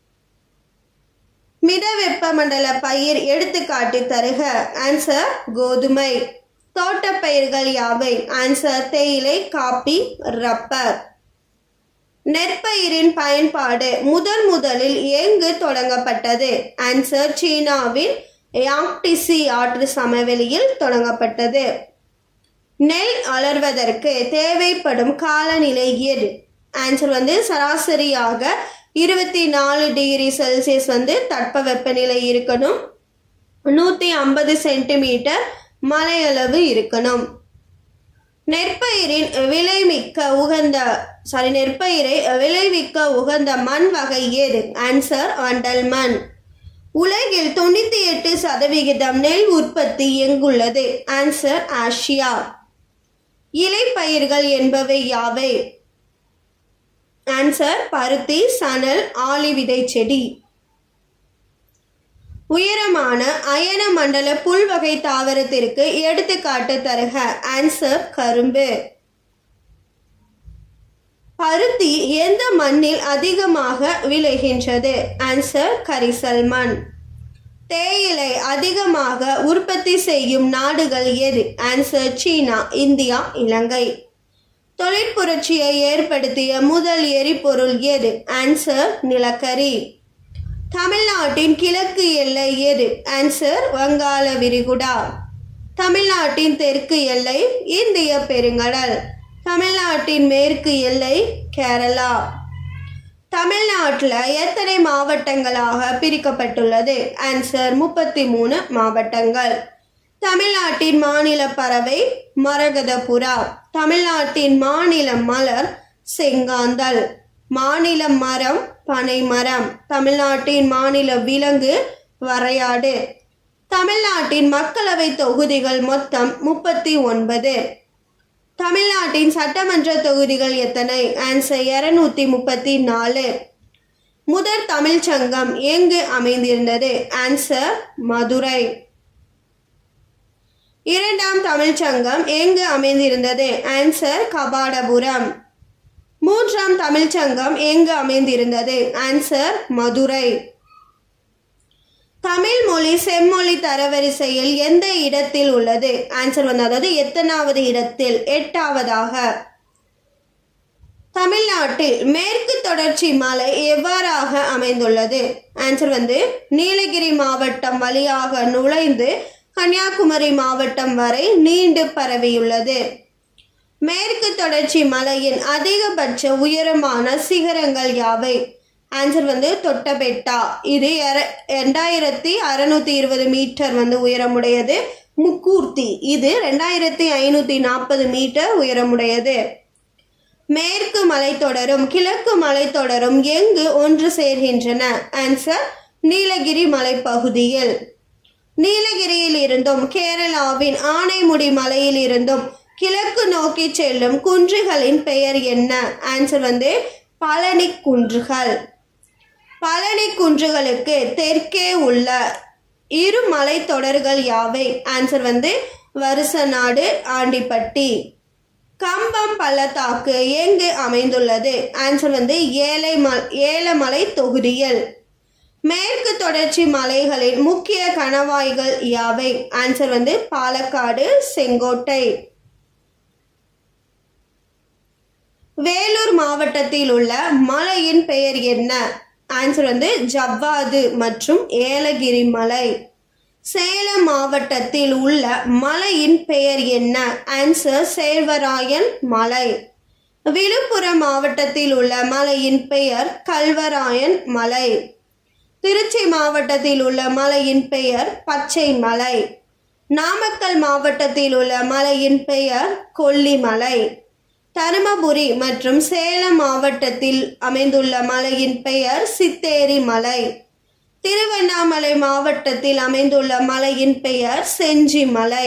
மித வெப்பமண்டல பயிர் எடுத்துக்காட்டு தருக ஆன்சர் கோதுமை தோட்டப் பயிர்கள் யாவை ஆன்சர் தேயிலை காபி ரப்பர் நெற்பயிரின் பயன்பாடு முதன் முதலில் எங்கு தொடங்கப்பட்டது ஆன்சர் சீனாவின் யாங்டிசி ஆற்று சமவெளியில் தொடங்கப்பட்டது நெல் வளர்வதற்கு தேவைப்படும் காலநிலை எது ஆன்சர் வந்து சராசரியாக இருபத்தி நாலு டிகிரி செல்சியஸ் வந்து தட்பவெப்பநிலை இருக்கணும் நூற்றி ஐம்பது சென்டிமீட்டர் மழையளவு இருக்கணும் நெற்பயிரின் விளைவிக்க உகந்த சாரி நெற்பயிரை விளைவிக்க உகந்த மண் வகை ஏது ஆன்சர் வண்டல் மண் உலகில் தொண்ணூத்தி எட்டு சதவிகிதம் நெல் உற்பத்தி எங்குள்ளது ஆன்சர் ஆசியா இலைப்பயிர்கள் என்பவை யாவை ஆன்சர் பருத்தி சணல் ஆளி விதை செடி உயரமான அயன மண்டல புல்வகை தாவரத்திற்கு எடுத்துக்காட்டு தருக ஆன்சர் கரும்பு பருத்தி எந்த மண்ணில் அதிகமாக விளைகின்றது ஆன்சர் கரிசல் மண் தேயிலை அதிகமாக உற்பத்தி செய்யும் நாடுகள் எது ஆன்சர் சீனா இந்தியா இலங்கை தொழிற்புரட்சியை ஏற்படுத்திய முதல் எரிபொருள் எது ஆன்சர் நிலக்கரி தமிழ்நாட்டின் கிழக்கு எல்லை எது ஆன்சர் வங்காள விரிகுடா தமிழ்நாட்டின் தெற்கு எல்லை இந்திய பெருங்கடல் தமிழ்நாட்டின் மேற்கு எல்லை கேரளா தமிழ்நாட்டில் எத்தனை மாவட்டங்களாக பிரிக்கப்பட்டுள்ளது ஆன்சர் முப்பத்தி மூணு மாவட்டங்கள் தமிழ்நாட்டின் மாநில பறவை மரகத புறா தமிழ்நாட்டின் மாநில மலர் செங்காந்தல் மாநில மரம் பனை மரம் தமிழ்நாட்டின் மாநில விலங்கு வரையாடு தமிழ்நாட்டின் மக்களவை தொகுதிகள் மொத்தம் முப்பத்தி ஒன்பது தமிழ்நாட்டின் சட்டமன்ற தொகுதிகள் எத்தனை ஆன்சர் இருநூத்தி முப்பத்தி நாலு முதற் தமிழ்ச் சங்கம் எங்கு அமைந்திருந்தது ஆன்சர் மதுரை இரண்டாம் தமிழ்ச் சங்கம் எங்கு அமைந்திருந்தது ஆன்சர் கபாடபுரம் மூன்றாம் தமிழ்ச் சங்கம் எங்கு அமைந்திருந்தது ஆன்சர் மதுரை தமிழ் மொழி செம்மொழி தரவரிசையில் எந்த இடத்தில் உள்ளது ஆன்சர் வந்து அதாவது எத்தனாவது இடத்தில் எட்டாவதாக தமிழ்நாட்டில் மேற்கு தொடர்ச்சி மலை எவ்வாறாக அமைந்துள்ளது ஆன்சர் வந்து நீலகிரி மாவட்டம் வழியாக நுழைந்து கன்னியாகுமரி மாவட்டம் வரை நீண்டு பரவியுள்ளது மேற்கு தொடர்ச்சி மலையின் அதிகபட்ச உயரமான சிகரங்கள் யாவை ஆன்சர் வந்து தொட்டபெட்டா இது எர- ரெண்டாயிரத்தி அறுநூத்தி இருபது மீட்டர் வந்து உயரமுடையது முக்கூர்த்தி இது ரெண்டாயிரத்தி ஐநூத்தி நாற்பது மீட்டர் உயரமுடையது மேற்கு மலைத்தொடரும் கிழக்கு மலைத்தொடரும் எங்கு ஒன்று சேர்கின்றன ஆன்சர் நீலகிரி மலைப்பகுதியில் நீலகிரியில் இருந்தும் கேரளாவின் ஆனைமுடி மலையில் இருந்தும் கிழக்கு நோக்கி செல்லும் குன்றுகளின் பெயர் என்ன ஆன்சர் வந்து பழனி குன்றுகள் பழனி குன்றுகளுக்கு தெற்கே உள்ள இரு மலைத்தொடர்கள் யாவை ஆன்சர் வந்து வருசநாடு ஆண்டிப்பட்டி கம்பம் பள்ளத்தாக்கு எங்கு அமைந்துள்ளது ஆன்சர் வந்து ஏழை மல் ஏலமலை தொகுதியில் மேற்கு தொடர்ச்சி மலைகளின் முக்கிய கணவாய்கள் யாவை ஆன்சர் வந்து பாலக்காடு செங்கோட்டை வேலூர் மாவட்டத்தில் உள்ள மலையின் பெயர் என்ன ஆன்சர் வந்து ஜவ்வாது மற்றும் ஏலகிரி மலை சேலம் மாவட்டத்தில் உள்ள மலையின் பெயர் என்ன ஆன்சர் சேர்வராயன் மலை விழுப்புரம் மாவட்டத்தில் உள்ள மலையின் பெயர் கல்வராயன் மலை திருச்சி மாவட்டத்தில் உள்ள மலையின் பெயர் பச்சை மலை நாமக்கல் மாவட்டத்தில் உள்ள மலையின் பெயர் கொல்லிமலை தருமபுரி மற்றும் சேலம் மாவட்டத்தில் அமைந்துள்ள மலையின் பெயர் சித்தேரி மலை திருவண்ணாமலை மாவட்டத்தில் அமைந்துள்ள மலையின் பெயர் செஞ்சி மலை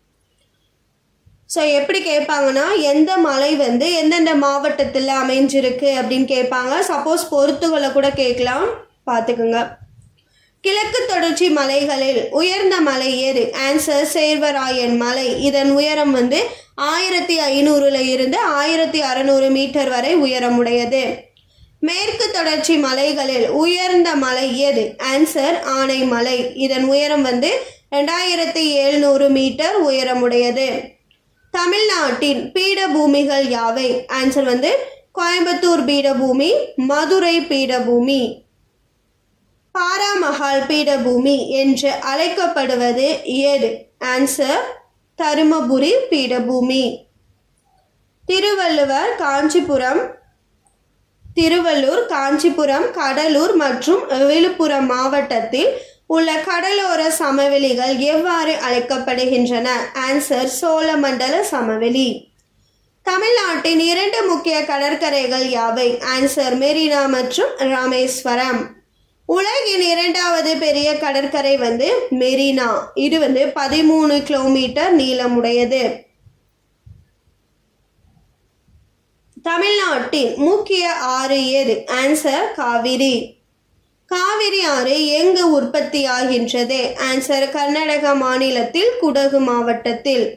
ஸோ எப்படி கேட்பாங்கன்னா எந்த மலை வந்து எந்தெந்த மாவட்டத்தில் அமைஞ்சிருக்கு அப்படின்னு கேட்பாங்க சப்போஸ் பொறுத்துகளை கூட கேட்கலாம் பார்த்துக்குங்க கிழக்கு தொடர்ச்சி மலைகளில் உயர்ந்த மலை எது ஆன்சர் சேர்வராயன் மலை இதன் உயரம் வந்து ஆயிரத்தி ஐநூறுல இருந்து ஆயிரத்தி அறநூறு மீட்டர் வரை உயரமுடையது மேற்கு தொடர்ச்சி மலைகளில் உயர்ந்த மலை எது ஆன்சர் ஆனைமலை இதன் உயரம் வந்து ரெண்டாயிரத்தி எழுநூறு மீட்டர் உயரமுடையது தமிழ்நாட்டின் பீடபூமிகள் யாவை ஆன்சர் வந்து கோயம்புத்தூர் பீடபூமி மதுரை பீடபூமி பாராமஹால் பீடபூமி என்று அழைக்கப்படுவது ஏது ஆன்சர் தருமபுரி பீடபூமி திருவள்ளுவர் காஞ்சிபுரம் திருவள்ளூர் காஞ்சிபுரம் கடலூர் மற்றும் விழுப்புரம் மாவட்டத்தில் உள்ள கடலோர சமவெளிகள் எவ்வாறு அழைக்கப்படுகின்றன ஆன்சர் சோழமண்டல சமவெளி தமிழ்நாட்டின் இரண்டு முக்கிய கடற்கரைகள் யாவை ஆன்சர் மெரினா மற்றும் ராமேஸ்வரம் உலகின் இரண்டாவது பெரிய கடற்கரை வந்து மெரினா இது வந்து பதிமூணு கிலோமீட்டர் நீளமுடையது தமிழ்நாட்டின் முக்கிய ஆறு எது ஆன்சர் காவிரி காவிரி ஆறு எங்கு உற்பத்தியாகின்றது ஆன்சர் கர்நாடக மாநிலத்தில் குடகு மாவட்டத்தில்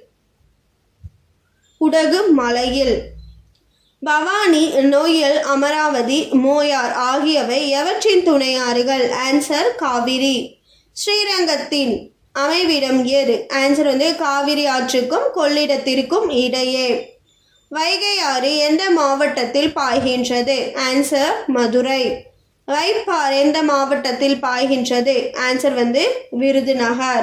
குடகு மலையில் பவானி நொய்யல் அமராவதி மோயார் ஆகியவை எவற்றின் துணையாறுகள் ஆன்சர் காவிரி ஸ்ரீரங்கத்தின் அமைவிடம் எது ஆன்சர் வந்து காவிரி ஆற்றுக்கும் கொள்ளிடத்திற்கும் இடையே வைகை ஆறு எந்த மாவட்டத்தில் பாய்கின்றது ஆன்சர் மதுரை வைப்பார் எந்த மாவட்டத்தில் பாய்கின்றது ஆன்சர் வந்து விருதுநகர்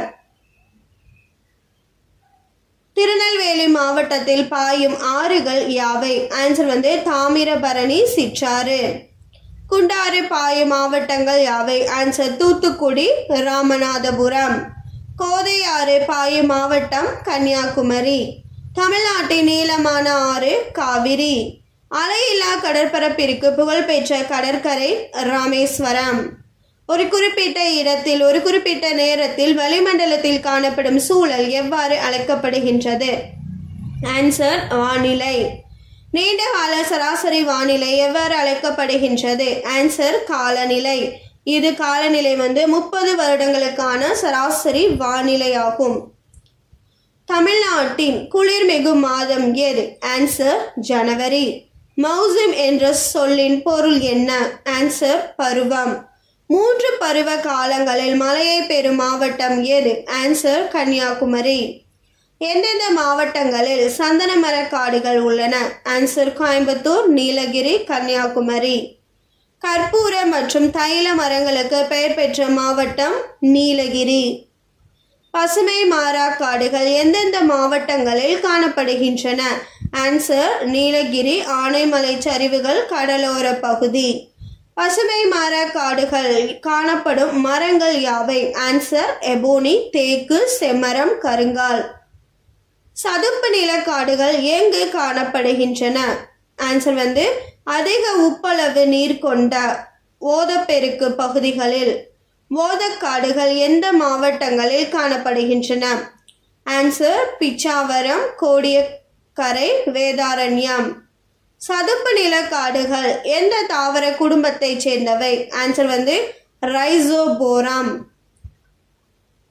திருநெல்வேலி மாவட்டத்தில் பாயும் ஆறுகள் யாவை ஆன்சர் வந்து தாமிரபரணி சிற்றாறு குண்டாறு பாயும் மாவட்டங்கள் யாவை ஆன்சர் தூத்துக்குடி ராமநாதபுரம் கோதை ஆறு பாயும் மாவட்டம் கன்னியாகுமரி தமிழ்நாட்டின் நீளமான ஆறு காவிரி அலையில்லா கடற்பரப்பிற்கு புகழ்பெற்ற கடற்கரை ராமேஸ்வரம் ஒரு குறிப்பிட்ட இடத்தில் ஒரு குறிப்பிட்ட நேரத்தில் வளிமண்டலத்தில் காணப்படும் சூழல் எவ்வாறு அழைக்கப்படுகின்றது ஆன்சர் வானிலை நீண்டகால சராசரி வானிலை எவ்வாறு அழைக்கப்படுகின்றது ஆன்சர் காலநிலை இது காலநிலை வந்து முப்பது வருடங்களுக்கான சராசரி வானிலையாகும் தமிழ்நாட்டின் குளிர்மிகு மாதம் எது ஆன்சர் ஜனவரி மௌசிம் என்ற சொல்லின் பொருள் என்ன ஆன்சர் பருவம் மூன்று பருவ காலங்களில் மழையை பெறும் மாவட்டம் எது ஆன்சர் கன்னியாகுமரி எந்தெந்த மாவட்டங்களில் சந்தன மரக்காடுகள் உள்ளன ஆன்சர் கோயம்புத்தூர் நீலகிரி கன்னியாகுமரி கற்பூர மற்றும் தைல மரங்களுக்கு பெயர் பெற்ற மாவட்டம் நீலகிரி பசுமை மாறா காடுகள் எந்தெந்த மாவட்டங்களில் காணப்படுகின்றன ஆன்சர் நீலகிரி ஆனைமலை சரிவுகள் கடலோர பகுதி பசுமை மர காடுகள் காணப்படும் மரங்கள் யாவை ஆன்சர் எபோனி தேக்கு செம்மரம் கருங்கால் சதுப்பு நில காடுகள் எங்கு காணப்படுகின்றன ஆன்சர் வந்து அதிக உப்பளவு நீர் கொண்ட ஓதப்பெருக்கு பகுதிகளில் ஓதக்காடுகள் எந்த மாவட்டங்களில் காணப்படுகின்றன ஆன்சர் பிச்சாவரம் கோடியக்கரை வேதாரண்யம் சதுப்பு நில காடுகள் எந்த தாவர குடும்பத்தைச் சேர்ந்தவை ஆன்சர் வந்து ரைசோபோராம்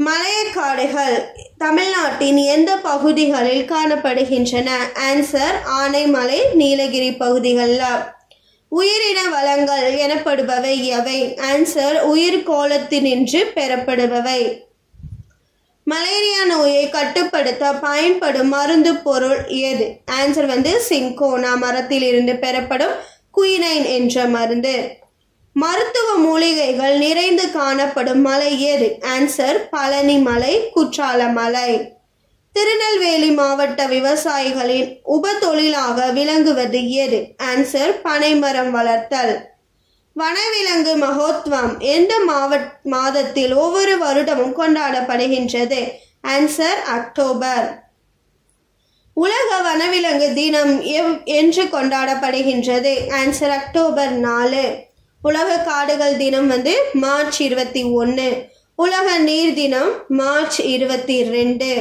மலையக்காடுகள் தமிழ்நாட்டின் எந்த பகுதிகளில் காணப்படுகின்றன ஆன்சர் ஆனைமலை நீலகிரி பகுதிகளில் உயிரின வளங்கள் எனப்படுபவை எவை ஆன்சர் உயிர்கோளத்தினின்று பெறப்படுபவை மலேரியா நோயை கட்டுப்படுத்த பயன்படும் மருந்து பொருள் எது ஆன்சர் வந்து சிங்கோனா மரத்தில் இருந்து பெறப்படும் குயினைன் என்ற மருந்து மருத்துவ மூலிகைகள் நிறைந்து காணப்படும் மலை எது ஆன்சர் பழனி மலை குற்றால மலை திருநெல்வேலி மாவட்ட விவசாயிகளின் உப தொழிலாக விளங்குவது எது ஆன்சர் பனைமரம் வளர்த்தல் வனவிலங்கு மகோத்வம் எந்த மாவட் மாதத்தில் ஒவ்வொரு வருடமும் கொண்டாடப்படுகின்றது ஆன்சர் அக்டோபர் உலக வனவிலங்கு தினம் எவ் என்று கொண்டாடப்படுகின்றது ஆன்சர் அக்டோபர் நாலு உலக காடுகள் தினம் வந்து மார்ச் இருபத்தி ஒன்று உலக நீர் தினம் மார்ச் இருபத்தி ரெண்டு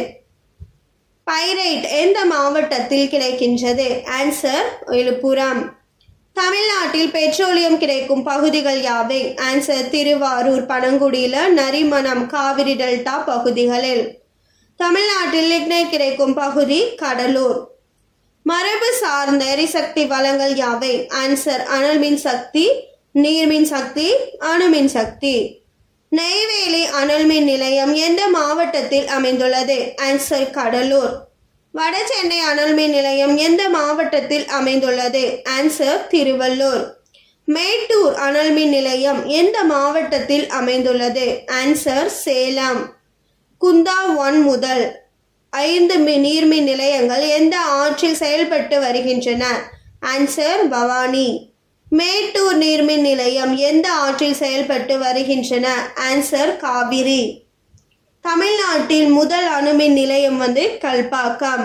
பைரைட் எந்த மாவட்டத்தில் கிடைக்கின்றது ஆன்சர் விழுப்புரம் தமிழ்நாட்டில் பெட்ரோலியம் கிடைக்கும் பகுதிகள் யாவை ஆன்சர் திருவாரூர் பனங்குடியில நரிமணம் காவிரி டெல்டா பகுதிகளில் தமிழ்நாட்டில் லிக்னைட் கிடைக்கும் பகுதி கடலூர் மரபு சார்ந்த எரிசக்தி வளங்கள் யாவை ஆன்சர் அனல் மின் சக்தி நீர்மின் சக்தி அணுமின் சக்தி நெய்வேலி அனல் மின் நிலையம் எந்த மாவட்டத்தில் அமைந்துள்ளது ஆன்சர் கடலூர் வட சென்னை அனல் மின் நிலையம் எந்த மாவட்டத்தில் அமைந்துள்ளது ஆன்சர் திருவள்ளூர் மேட்டூர் அனல் மின் நிலையம் எந்த மாவட்டத்தில் அமைந்துள்ளது ஆன்சர் சேலம் குந்தா ஒன் முதல் ஐந்து மி- நீர்மின் நிலையங்கள் எந்த ஆற்றில் செயல்பட்டு வருகின்றன ஆன்சர் பவானி மேட்டூர் நீர்மின் நிலையம் எந்த ஆற்றில் செயல்பட்டு வருகின்றன ஆன்சர் காவிரி தமிழ்நாட்டின் முதல் அணுமின் நிலையம் வந்து கல்பாக்கம்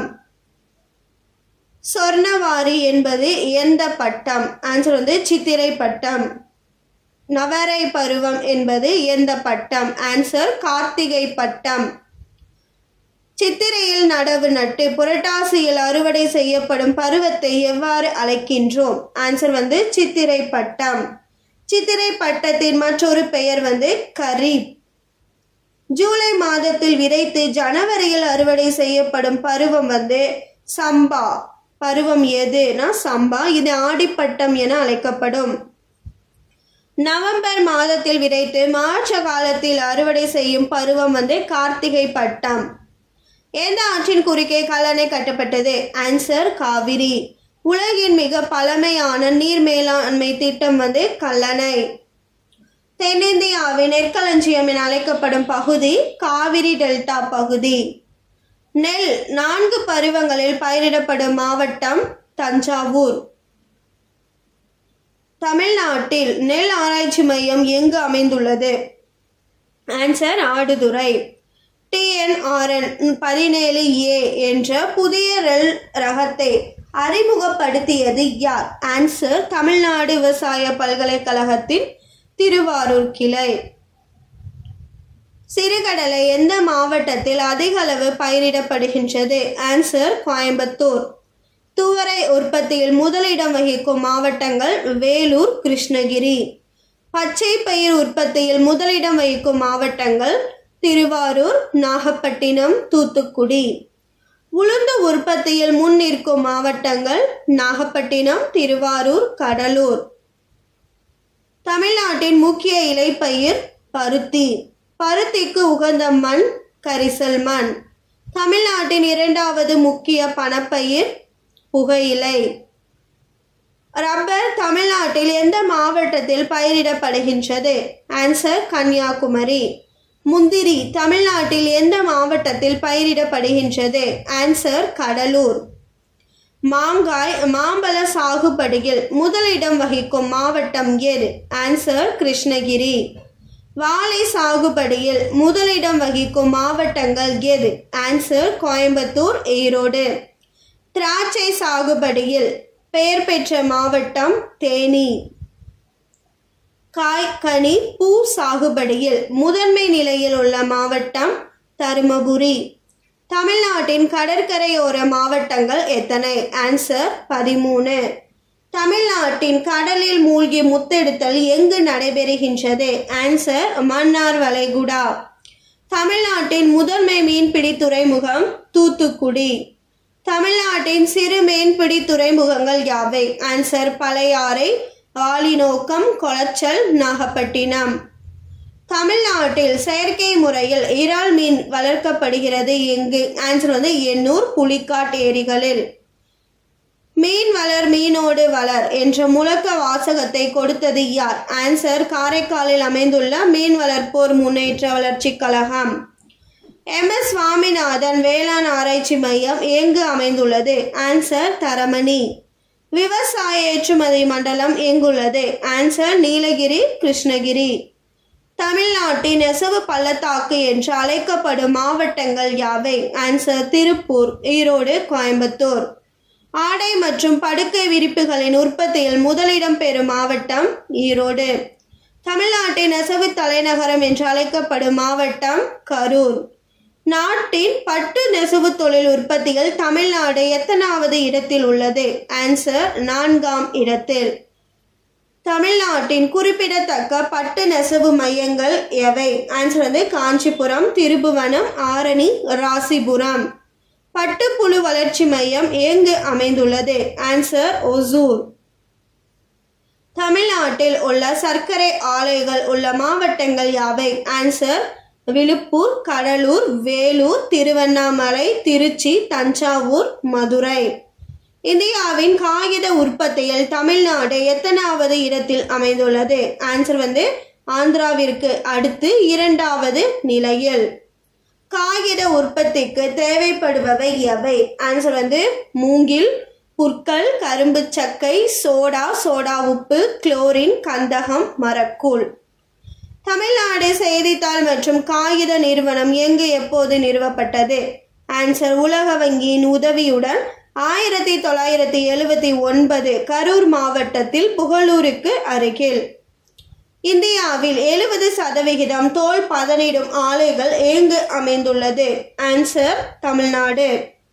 சொர்ணவாரி என்பது எந்த பட்டம் ஆன்சர் வந்து சித்திரை பட்டம் நவரை பருவம் என்பது எந்த பட்டம் ஆன்சர் கார்த்திகை பட்டம் சித்திரையில் நடவு நட்டு புரட்டாசியில் அறுவடை செய்யப்படும் பருவத்தை எவ்வாறு அழைக்கின்றோம் ஆன்சர் வந்து சித்திரை பட்டம் சித்திரை பட்டத்தின் மற்றொரு பெயர் வந்து கரீப் ஜூலை மாதத்தில் விதைத்து ஜனவரியில் அறுவடை செய்யப்படும் பருவம் வந்து சம்பா பருவம் எதுனா சம்பா இது ஆடிப்பட்டம் என அழைக்கப்படும் நவம்பர் மாதத்தில் விதைத்து மார்ச் காலத்தில் அறுவடை செய்யும் பருவம் வந்து கார்த்திகை பட்டம் எந்த ஆற்றின் குறுக்கே கல்லணை கட்டப்பட்டது ஆன்சர் காவிரி உலகின் மிக பழமையான நீர் மேலாண்மை திட்டம் வந்து கல்லணை தென்னிந்தியாவின் நெற்களஞ்சியம் என அழைக்கப்படும் பகுதி காவிரி டெல்டா பகுதி நெல் நான்கு பருவங்களில் பயிரிடப்படும் மாவட்டம் தஞ்சாவூர் தமிழ்நாட்டில் நெல் ஆராய்ச்சி மையம் எங்கு அமைந்துள்ளது ஆன்சர் ஆடுதுறை டிஎன்ஆர்என் பதினேழு ஏ என்ற புதிய ரெல் ரகத்தை அறிமுகப்படுத்தியது யார் ஆன்சர் தமிழ்நாடு விவசாய பல்கலைக்கழகத்தின் திருவாரூர் கிளை சிறுகடலை எந்த மாவட்டத்தில் அதிக அளவு பயிரிடப்படுகின்றது ஆன்சர் கோயம்புத்தூர் துவரை உற்பத்தியில் முதலிடம் வகிக்கும் மாவட்டங்கள் வேலூர் கிருஷ்ணகிரி பச்சை பயிர் உற்பத்தியில் முதலிடம் வகிக்கும் மாவட்டங்கள் திருவாரூர் நாகப்பட்டினம் தூத்துக்குடி உளுந்து உற்பத்தியில் முன் நிற்கும் மாவட்டங்கள் நாகப்பட்டினம் திருவாரூர் கடலூர் தமிழ்நாட்டின் முக்கிய இலைப்பயிர் பருத்தி பருத்திக்கு உகந்த மண் கரிசல் மண் தமிழ்நாட்டின் இரண்டாவது முக்கிய பணப்பயிர் புகையிலை ரப்பர் தமிழ்நாட்டில் எந்த மாவட்டத்தில் பயிரிடப்படுகின்றது ஆன்சர் கன்னியாகுமரி முந்திரி தமிழ்நாட்டில் எந்த மாவட்டத்தில் பயிரிடப்படுகின்றது ஆன்சர் கடலூர் மாங்காய் மாம்பழ சாகுபடியில் முதலிடம் வகிக்கும் மாவட்டம் எது ஆன்சர் கிருஷ்ணகிரி வாழை சாகுபடியில் முதலிடம் வகிக்கும் மாவட்டங்கள் எது ஆன்சர் கோயம்புத்தூர் ஈரோடு திராட்சை சாகுபடியில் பெயர் பெற்ற மாவட்டம் தேனி காய் கனி பூ சாகுபடியில் முதன்மை நிலையில் உள்ள மாவட்டம் தருமபுரி தமிழ்நாட்டின் கடற்கரையோர மாவட்டங்கள் எத்தனை ஆன்சர் பதிமூணு தமிழ்நாட்டின் கடலில் மூழ்கி முத்தெடுத்தல் எங்கு நடைபெறுகின்றது ஆன்சர் மன்னார் வளைகுடா தமிழ்நாட்டின் முதன்மை மீன்பிடி துறைமுகம் தூத்துக்குடி தமிழ்நாட்டின் சிறு மீன்பிடி துறைமுகங்கள் யாவை ஆன்சர் பழையாறை ஆலிநோக்கம் கொளச்சல் நாகப்பட்டினம் தமிழ்நாட்டில் செயற்கை முறையில் இறால் மீன் வளர்க்கப்படுகிறது எங்கு ஆன்சர் வந்து எண்ணூர் புலிக்காட் ஏரிகளில் மீன் வளர் மீனோடு வளர் என்ற முழக்க வாசகத்தை கொடுத்தது யார் ஆன்சர் காரைக்காலில் அமைந்துள்ள மீன் வளர்ப்போர் முன்னேற்ற வளர்ச்சி கழகம் எம் எஸ் சுவாமிநாதன் வேளாண் ஆராய்ச்சி மையம் எங்கு அமைந்துள்ளது ஆன்சர் தரமணி விவசாய ஏற்றுமதி மண்டலம் எங்குள்ளது ஆன்சர் நீலகிரி கிருஷ்ணகிரி தமிழ்நாட்டின் நெசவு பள்ளத்தாக்கு என்று அழைக்கப்படும் மாவட்டங்கள் யாவை ஆன்சர் திருப்பூர் ஈரோடு கோயம்புத்தூர் ஆடை மற்றும் படுக்கை விரிப்புகளின் உற்பத்தியில் முதலிடம் பெறும் மாவட்டம் ஈரோடு தமிழ்நாட்டின் நெசவு தலைநகரம் என்று அழைக்கப்படும் மாவட்டம் கரூர் நாட்டின் பட்டு நெசவு தொழில் உற்பத்தியில் தமிழ்நாடு எத்தனாவது இடத்தில் உள்ளது ஆன்சர் நான்காம் இடத்தில் தமிழ்நாட்டின் குறிப்பிடத்தக்க பட்டு நெசவு மையங்கள் எவை ஆன்சர் வந்து காஞ்சிபுரம் திருபுவனம் ஆரணி ராசிபுரம் பட்டுப்புழு வளர்ச்சி மையம் எங்கு அமைந்துள்ளது ஆன்சர் ஒசூர் தமிழ்நாட்டில் உள்ள சர்க்கரை ஆலைகள் உள்ள மாவட்டங்கள் யாவை ஆன்சர் விழுப்புர் கடலூர் வேலூர் திருவண்ணாமலை திருச்சி தஞ்சாவூர் மதுரை இந்தியாவின் காகித உற்பத்தியில் தமிழ்நாடு எத்தனாவது இடத்தில் அமைந்துள்ளது ஆன்சர் வந்து ஆந்திராவிற்கு அடுத்து இரண்டாவது நிலையில் காகித உற்பத்திக்கு தேவைப்படுபவை எவை ஆன்சர் வந்து மூங்கில் புற்கள் கரும்பு சக்கை சோடா சோடா உப்பு குளோரின் கந்தகம் மரக்கூழ் தமிழ்நாடு செய்தித்தாள் மற்றும் காகித நிறுவனம் எங்கு எப்போது நிறுவப்பட்டது ஆன்சர் உலக வங்கியின் உதவியுடன் ஆயிரத்தி தொள்ளாயிரத்தி எழுபத்தி ஒன்பது கரூர் மாவட்டத்தில் புகழூருக்கு அருகில் இந்தியாவில் எழுபது சதவிகிதம் தோல் பதனிடும் ஆலைகள் எங்கு அமைந்துள்ளது ஆன்சர் தமிழ்நாடு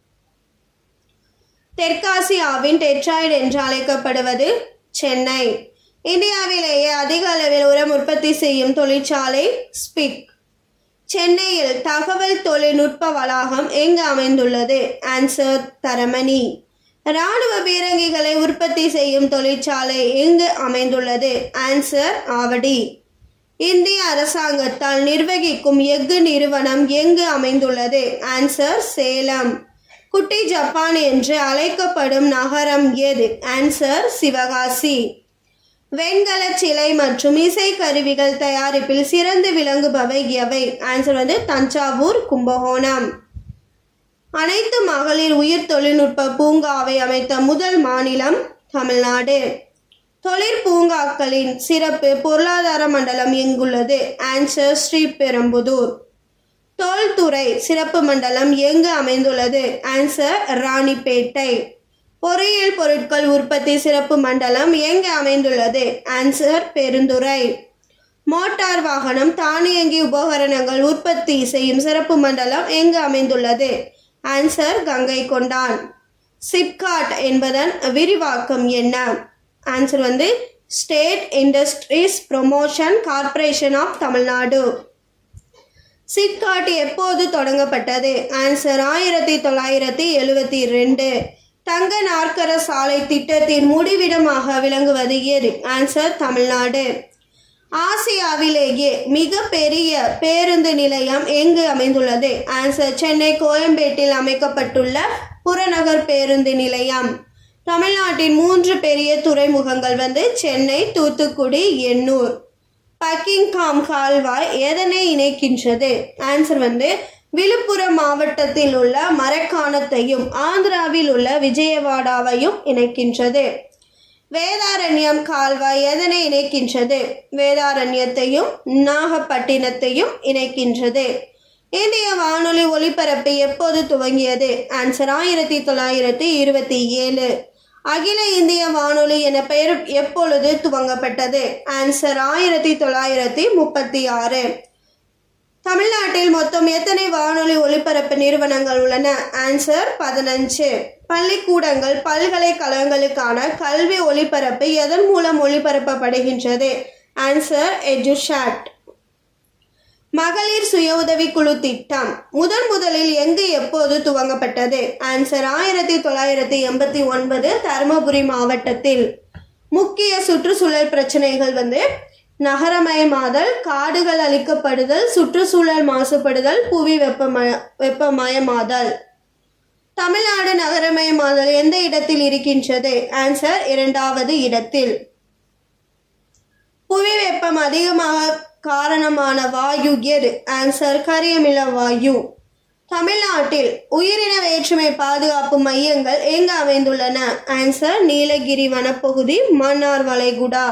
தெற்காசியாவின் டெட்ராய்டு என்று அழைக்கப்படுவது சென்னை இந்தியாவிலேயே அதிக அளவில் உரம் உற்பத்தி செய்யும் தொழிற்சாலை ஸ்பிக் சென்னையில் தகவல் தொழில்நுட்ப வளாகம் எங்கு அமைந்துள்ளது ஆன்சர் தரமணி இராணுவ பீரங்கிகளை உற்பத்தி செய்யும் தொழிற்சாலை எங்கு அமைந்துள்ளது ஆன்சர் ஆவடி இந்திய அரசாங்கத்தால் நிர்வகிக்கும் எஃகு நிறுவனம் எங்கு அமைந்துள்ளது ஆன்சர் சேலம் குட்டி ஜப்பான் என்று அழைக்கப்படும் நகரம் எது ஆன்சர் சிவகாசி வெண்கல சிலை மற்றும் இசை கருவிகள் தயாரிப்பில் சிறந்து விளங்குபவை எவை ஆன்சர் வந்து தஞ்சாவூர் கும்பகோணம் அனைத்து மகளிர் உயிர் தொழில்நுட்ப பூங்காவை அமைத்த முதல் மாநிலம் தமிழ்நாடு தொழிற்பூங்காக்களின் சிறப்பு பொருளாதார மண்டலம் எங்குள்ளது ஆன்சர் ஸ்ரீபெரும்புதூர் தோல்துறை சிறப்பு மண்டலம் எங்கு அமைந்துள்ளது ஆன்சர் ராணிப்பேட்டை பொறியியல் பொருட்கள் உற்பத்தி சிறப்பு மண்டலம் எங்கு அமைந்துள்ளது ஆன்சர் பெருந்துறை மோட்டார் வாகனம் தானியங்கி உபகரணங்கள் உற்பத்தி செய்யும் சிறப்பு மண்டலம் எங்கு அமைந்துள்ளது ஆன்சர் கங்கை கொண்டான் சிப்காட் என்பதன் விரிவாக்கம் என்ன ஆன்சர் வந்து state industries promotion corporation of Tamil Nadu SIPCOT எப்போது தொடங்கப்பட்டது ஆன்சர் ஆயிரத்தி தொள்ளாயிரத்தி எழுவத்தி ரெண்டு தங்க நாற்கர சாலை திட்டத்தின் முடிவிடமாக விளங்குவது எது ஆன்சர் தமிழ்நாடு ஆசியாவிலேயே மிக பெரிய பேருந்து நிலையம் எங்கு அமைந்துள்ளது ஆன்சர் சென்னை கோயம்பேட்டில் அமைக்கப்பட்டுள்ள புறநகர் பேருந்து நிலையம் தமிழ்நாட்டின் மூன்று பெரிய துறைமுகங்கள் வந்து சென்னை தூத்துக்குடி எண்ணூர் பக்கிங்காம் கால்வாய் எதனை இணைக்கின்றது ஆன்சர் வந்து விழுப்புரம் மாவட்டத்தில் உள்ள மரக்காணத்தையும் ஆந்திராவில் உள்ள விஜயவாடாவையும் இணைக்கின்றது வேதாரண்யம் கால்வாய் எதனை இணைக்கின்றது வேதாரண்யத்தையும் நாகப்பட்டினத்தையும் இணைக்கின்றது இந்திய வானொலி ஒலிபரப்பு எப்போது துவங்கியது ஆன்சர் ஆயிரத்தி தொள்ளாயிரத்தி இருபத்தி ஏழு அகில இந்திய வானொலி என பெயர் எப்பொழுது துவங்கப்பட்டது ஆன்சர் ஆயிரத்தி தொள்ளாயிரத்தி முப்பத்தி ஆறு தமிழ்நாட்டில் மொத்தம் எத்தனை வானொலி ஒலிபரப்பு நிறுவனங்கள் உள்ளன ஆன்சர் பதினஞ்சு பள்ளிக்கூடங்கள் பல்கலைக்கழகங்களுக்கான கல்வி ஒலிபரப்பு எதன் மூலம் ஒளிபரப்பப்படுகின்றது ஆன்சர் எஜுஷாட் மகளிர் சுய உதவி குழு திட்டம் முதன் முதலில் எங்கு எப்போது துவங்கப்பட்டது ஆன்சர் ஆயிரத்தி தொள்ளாயிரத்தி எண்பத்தி ஒன்பது தருமபுரி மாவட்டத்தில் முக்கிய சுற்றுச்சூழல் பிரச்சனைகள் வந்து நகரமயமாதல் காடுகள் அழிக்கப்படுதல் சுற்றுச்சூழல் மாசுபடுதல் புவி வெப்பமய வெப்பமயமாதல் தமிழ்நாடு நகரமயமாதல் எந்த இடத்தில் இருக்கின்றது ஆன்சர் இரண்டாவது இடத்தில் புவி வெப்பம் அதிகமாக காரணமான வாயு எது ஆன்சர் கரியமில வாயு தமிழ்நாட்டில் உயிரின வேற்றுமை பாதுகாப்பு மையங்கள் எங்கு அமைந்துள்ளன ஆன்சர் நீலகிரி வனப்பகுதி மன்னார் வளைகுடா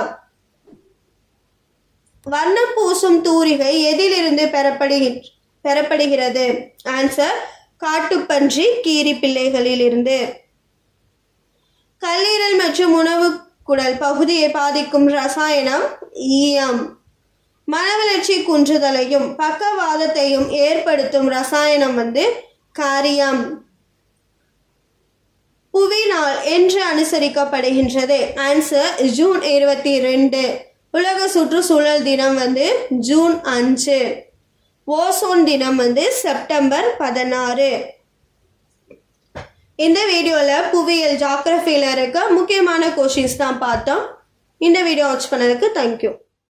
வண்ணம் பூசும் தூரிகை எதிலிருந்து பெறப்படுகி பெறப்படுகிறது ஆன்சர் காட்டுப்பன்றி கீரி பிள்ளைகளிலிருந்து கல்லீரல் மற்றும் உணவு குடல் பகுதியை பாதிக்கும் ரசாயனம் ஈயம் மனவளர்ச்சி குன்றுதலையும் பக்கவாதத்தையும் ஏற்படுத்தும் ரசாயனம் வந்து காரியம் புவி நாள் என்று அனுசரிக்கப்படுகின்றது ஆன்சர் ஜூன் இருபத்தி ரெண்டு உலக சுற்றுச்சூழல் தினம் வந்து ஜூன் அஞ்சு ஓசோன் தினம் வந்து செப்டம்பர் பதினாறு இந்த வீடியோவில் புவியியல் ஜாகிரஃபியில் இருக்க முக்கியமான கொஷின்ஸ் தான் பார்த்தோம் இந்த வீடியோ வாட்ச் பண்ணதுக்கு தேங்க்யூ